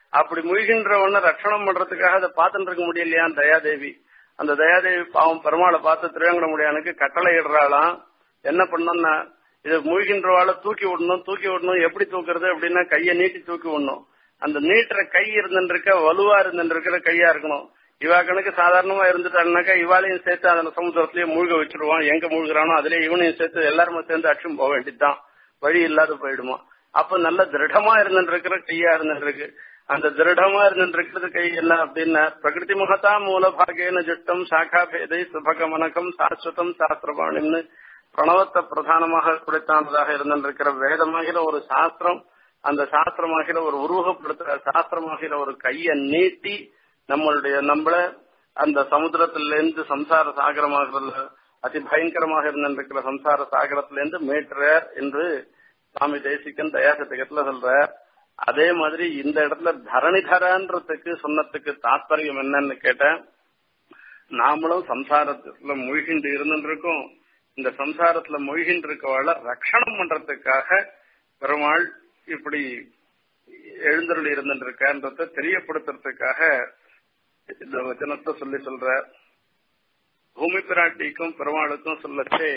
அப்படி முழுகின்றவன ரட்சணம் பண்றதுக்காக அதை பார்த்துட்டு இருக்க முடியலையா தயாதேவி அந்த தயாதேவி பாவம் பெருமாளை பார்த்து திருவேங்கடமுடியானுக்கு கட்டளை இடுறாளாம் என்ன பண்ணணும்னா இது மூழ்கின்றவாளை தூக்கி விடணும் தூக்கி விடணும் எப்படி தூக்குறது அப்படின்னா கையை நீட்டி தூக்கி விடணும் அந்த நீட்டுற கை இருந்துருக்க வலுவா இருந்துருக்கிற கையா இருக்கணும் இவா கணக்கு சாதாரணமா இருந்துட்டாருனாக்கா இவாளையும் சேர்த்து அந்த சமுத்திரத்திலேயே மூழ்க வச்சிருவான் எங்க மூழ்கிறானோ அதுலயே இவனையும் சேர்த்து எல்லாருமே சேர்ந்து அடிச்சும் போக வேண்டியதுதான் வழி இல்லாத போயிடுமா அப்ப நல்ல திருடமா இருந்துருக்கிற கையா இருந்துருக்கு அந்த திருடமா இருந்துருக்கிறது கை என்ன அப்படின்னா பிரகிருதி மகதா மூலபாகேன ஜுட்டம் சாக்கா பேதை சுபகமனகம் சாஸ்வதம் சாஸ்திரபாணின்னு பிரணவத்தை பிரதானமாக குடித்தானதாக இருந்திருக்கிற வேதமாகிற ஒரு சாஸ்திரம் அந்த சாஸ்திரமாகிற ஒரு உருவகப்படுத்துற சாஸ்திரமாகிற ஒரு கையை நீட்டி நம்மளுடைய நம்மள அந்த சமுத்திரத்திலிருந்து சம்சார சாகரமாகிறதுல அதி பயங்கரமாக இருந்திருக்கிற சம்சார சாகரத்திலிருந்து மீட்டுறார் என்று சுவாமி தேசிகன் தயாசத்துக்கத்துல சொல்றார் அதே மாதிரி இந்த இடத்துல தரணிதரன்றதுக்கு சொன்னதுக்கு தாத்பரியம் என்னன்னு கேட்டேன் நாமளும் சம்சாரத்துல மூழ்கிண்டு இருந்துருக்கோம் இந்த சம்சாரத்துல மூழ்கின்று இருக்கவாள ரட்சணம் பண்றதுக்காக பெருமாள் இப்படி எழுந்தருள் இருந்துருக்கன்றத தெரியப்படுத்துறதுக்காக இந்த வச்சனத்தை சொல்லி சொல்ற பூமி பிராட்டிக்கும் பெருமாளுக்கும் சொல்லச்சே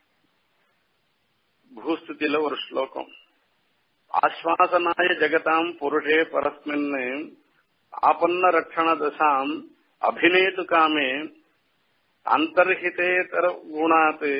பூஸ்துதியில ஒரு ஸ்லோகம் ஆஸ்வாசனாய ஜெகதாம் புருஷே பரஸ்மின் ஆபன்ன ரட்சண தசாம் அபிநேது காமே அந்தர்ஹிதேதர குணாத்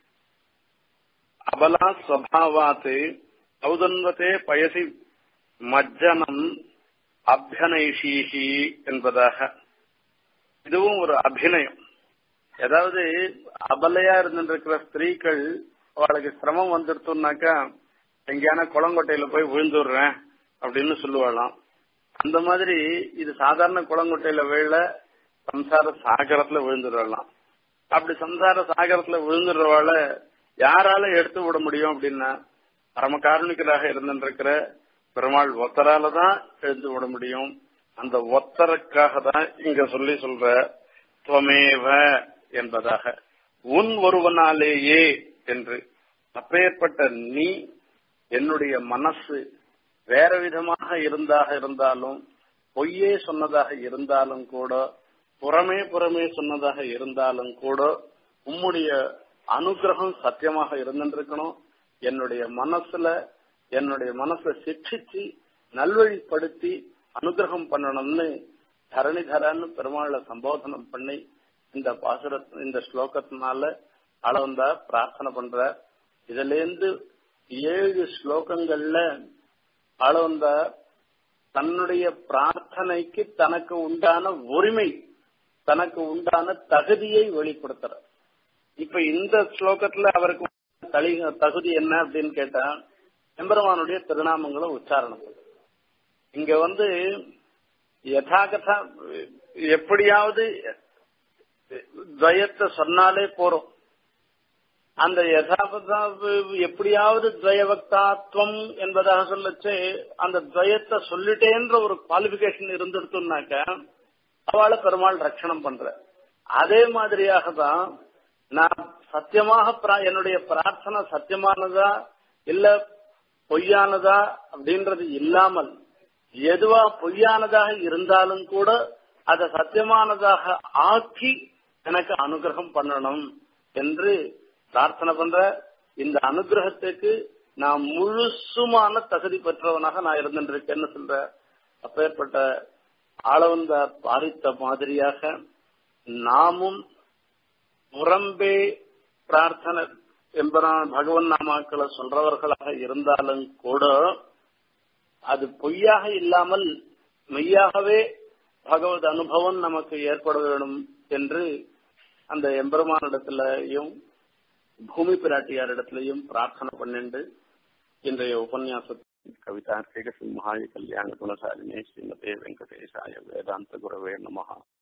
அபலா ஸ்வபாவாத் ஔதன்வத்தே பயசி மஜ்ஜனம் அபியனைஷீஹி என்பதாக இதுவும் ஒரு அபிநயம் அதாவது அபலையா இருந்துருக்கிற ஸ்திரீகள் அவளுக்கு சிரமம் வந்துடுத்துனாக்கா எங்கேயான குளங்கொட்டையில போய் விழுந்துடுறேன் அப்படின்னு சொல்லுவாளாம் அந்த மாதிரி இது சாதாரண குளங்கொட்டையில விழ சம்சார சாகரத்துல விழுந்துடலாம் அப்படி சம்சார சாகரத்துல விழுந்துடுறவாள யாரால எடுத்து விட முடியும் அப்படின்னா பரம காரணிகராக இருந்திருக்கிற பெருமாள் ஒத்தரால தான் எழுந்து விட முடியும் அந்த ஒத்தருக்காக தான் இங்க சொல்லி சொல்ற துவமேவ என்பதாக உன் ஒருவனாலேயே என்று அப்பேற்பட்ட நீ என்னுடைய மனசு வேற விதமாக இருந்தாக இருந்தாலும் பொய்யே சொன்னதாக இருந்தாலும் கூட புறமே புறமே சொன்னதாக இருந்தாலும் கூட உம்முடைய அனுகிரகம் சத்தியமாக இருந்திருக்கணும் என்னுடைய மனசுல என்னுடைய மனசை சிக்ஷிச்சு நல்வழிப்படுத்தி அனுகிரகம் பண்ணணும்னு தரணிதரன்னு பெருமாளை சம்போதனம் பண்ணி இந்த பாசுர இந்த ஸ்லோகத்தினால அளவந்தா பிரார்த்தனை பண்ற இதுல இருந்து ஏழு ஸ்லோகங்கள்ல அளவந்த தன்னுடைய பிரார்த்தனைக்கு தனக்கு உண்டான உரிமை தனக்கு உண்டான தகுதியை வெளிப்படுத்துற இப்ப இந்த ஸ்லோகத்துல அவருக்கு தலி தகுதி என்ன அப்படின்னு கேட்டா எம்பெருமானுடைய திருநாமங்களை உச்சாரணம் இங்க வந்து யதாகதா எப்படியாவது துவயத்தை சொன்னாலே போறோம் அந்த யதாபதா எப்படியாவது துவயவக்தாத்வம் என்பதாக சொல்லச்சு அந்த துவயத்தை சொல்லிட்டேன்ற ஒரு குவாலிபிகேஷன் இருந்துடுத்துனாக்க அவளை பெருமாள் ரட்சணம் பண்ற அதே மாதிரியாக தான் நான் சத்தியமாக என்னுடைய பிரார்த்தனை சத்தியமானதா இல்ல பொய்யானதா அப்படின்றது இல்லாமல் எதுவா பொய்யானதாக இருந்தாலும் கூட அதை சத்தியமானதாக ஆக்கி எனக்கு அனுகிரகம் பண்ணணும் என்று பிரார்த்தனை பண்ற இந்த அனுகிரகத்துக்கு நான் முழுசுமான தகுதி பெற்றவனாக நான் இருந்திருக்கேன்னு சொல்ற அப்பேற்பட்ட ஆளவந்த பாரித்த மாதிரியாக நாமும் புறம்பே பிரார்த்தனை எம்பரான் பகவன் நாமாக்களை சொல்றவர்களாக இருந்தாலும் கூட அது பொய்யாக இல்லாமல் மெய்யாகவே பகவத் அனுபவம் நமக்கு ஏற்பட வேணும் என்று அந்த எம்பெருமானிடத்திலையும் பூமி பிராட்டியாரிடத்திலையும் பிரார்த்தனை பண்ணிண்டு இன்றைய உபன்யாசத்தை கவிதார்த்திக சிம்ஹாய கல்யாண குணசாலினே ஸ்ரீமதே வெங்கடேசாய வேதாந்த குரவே நமஹா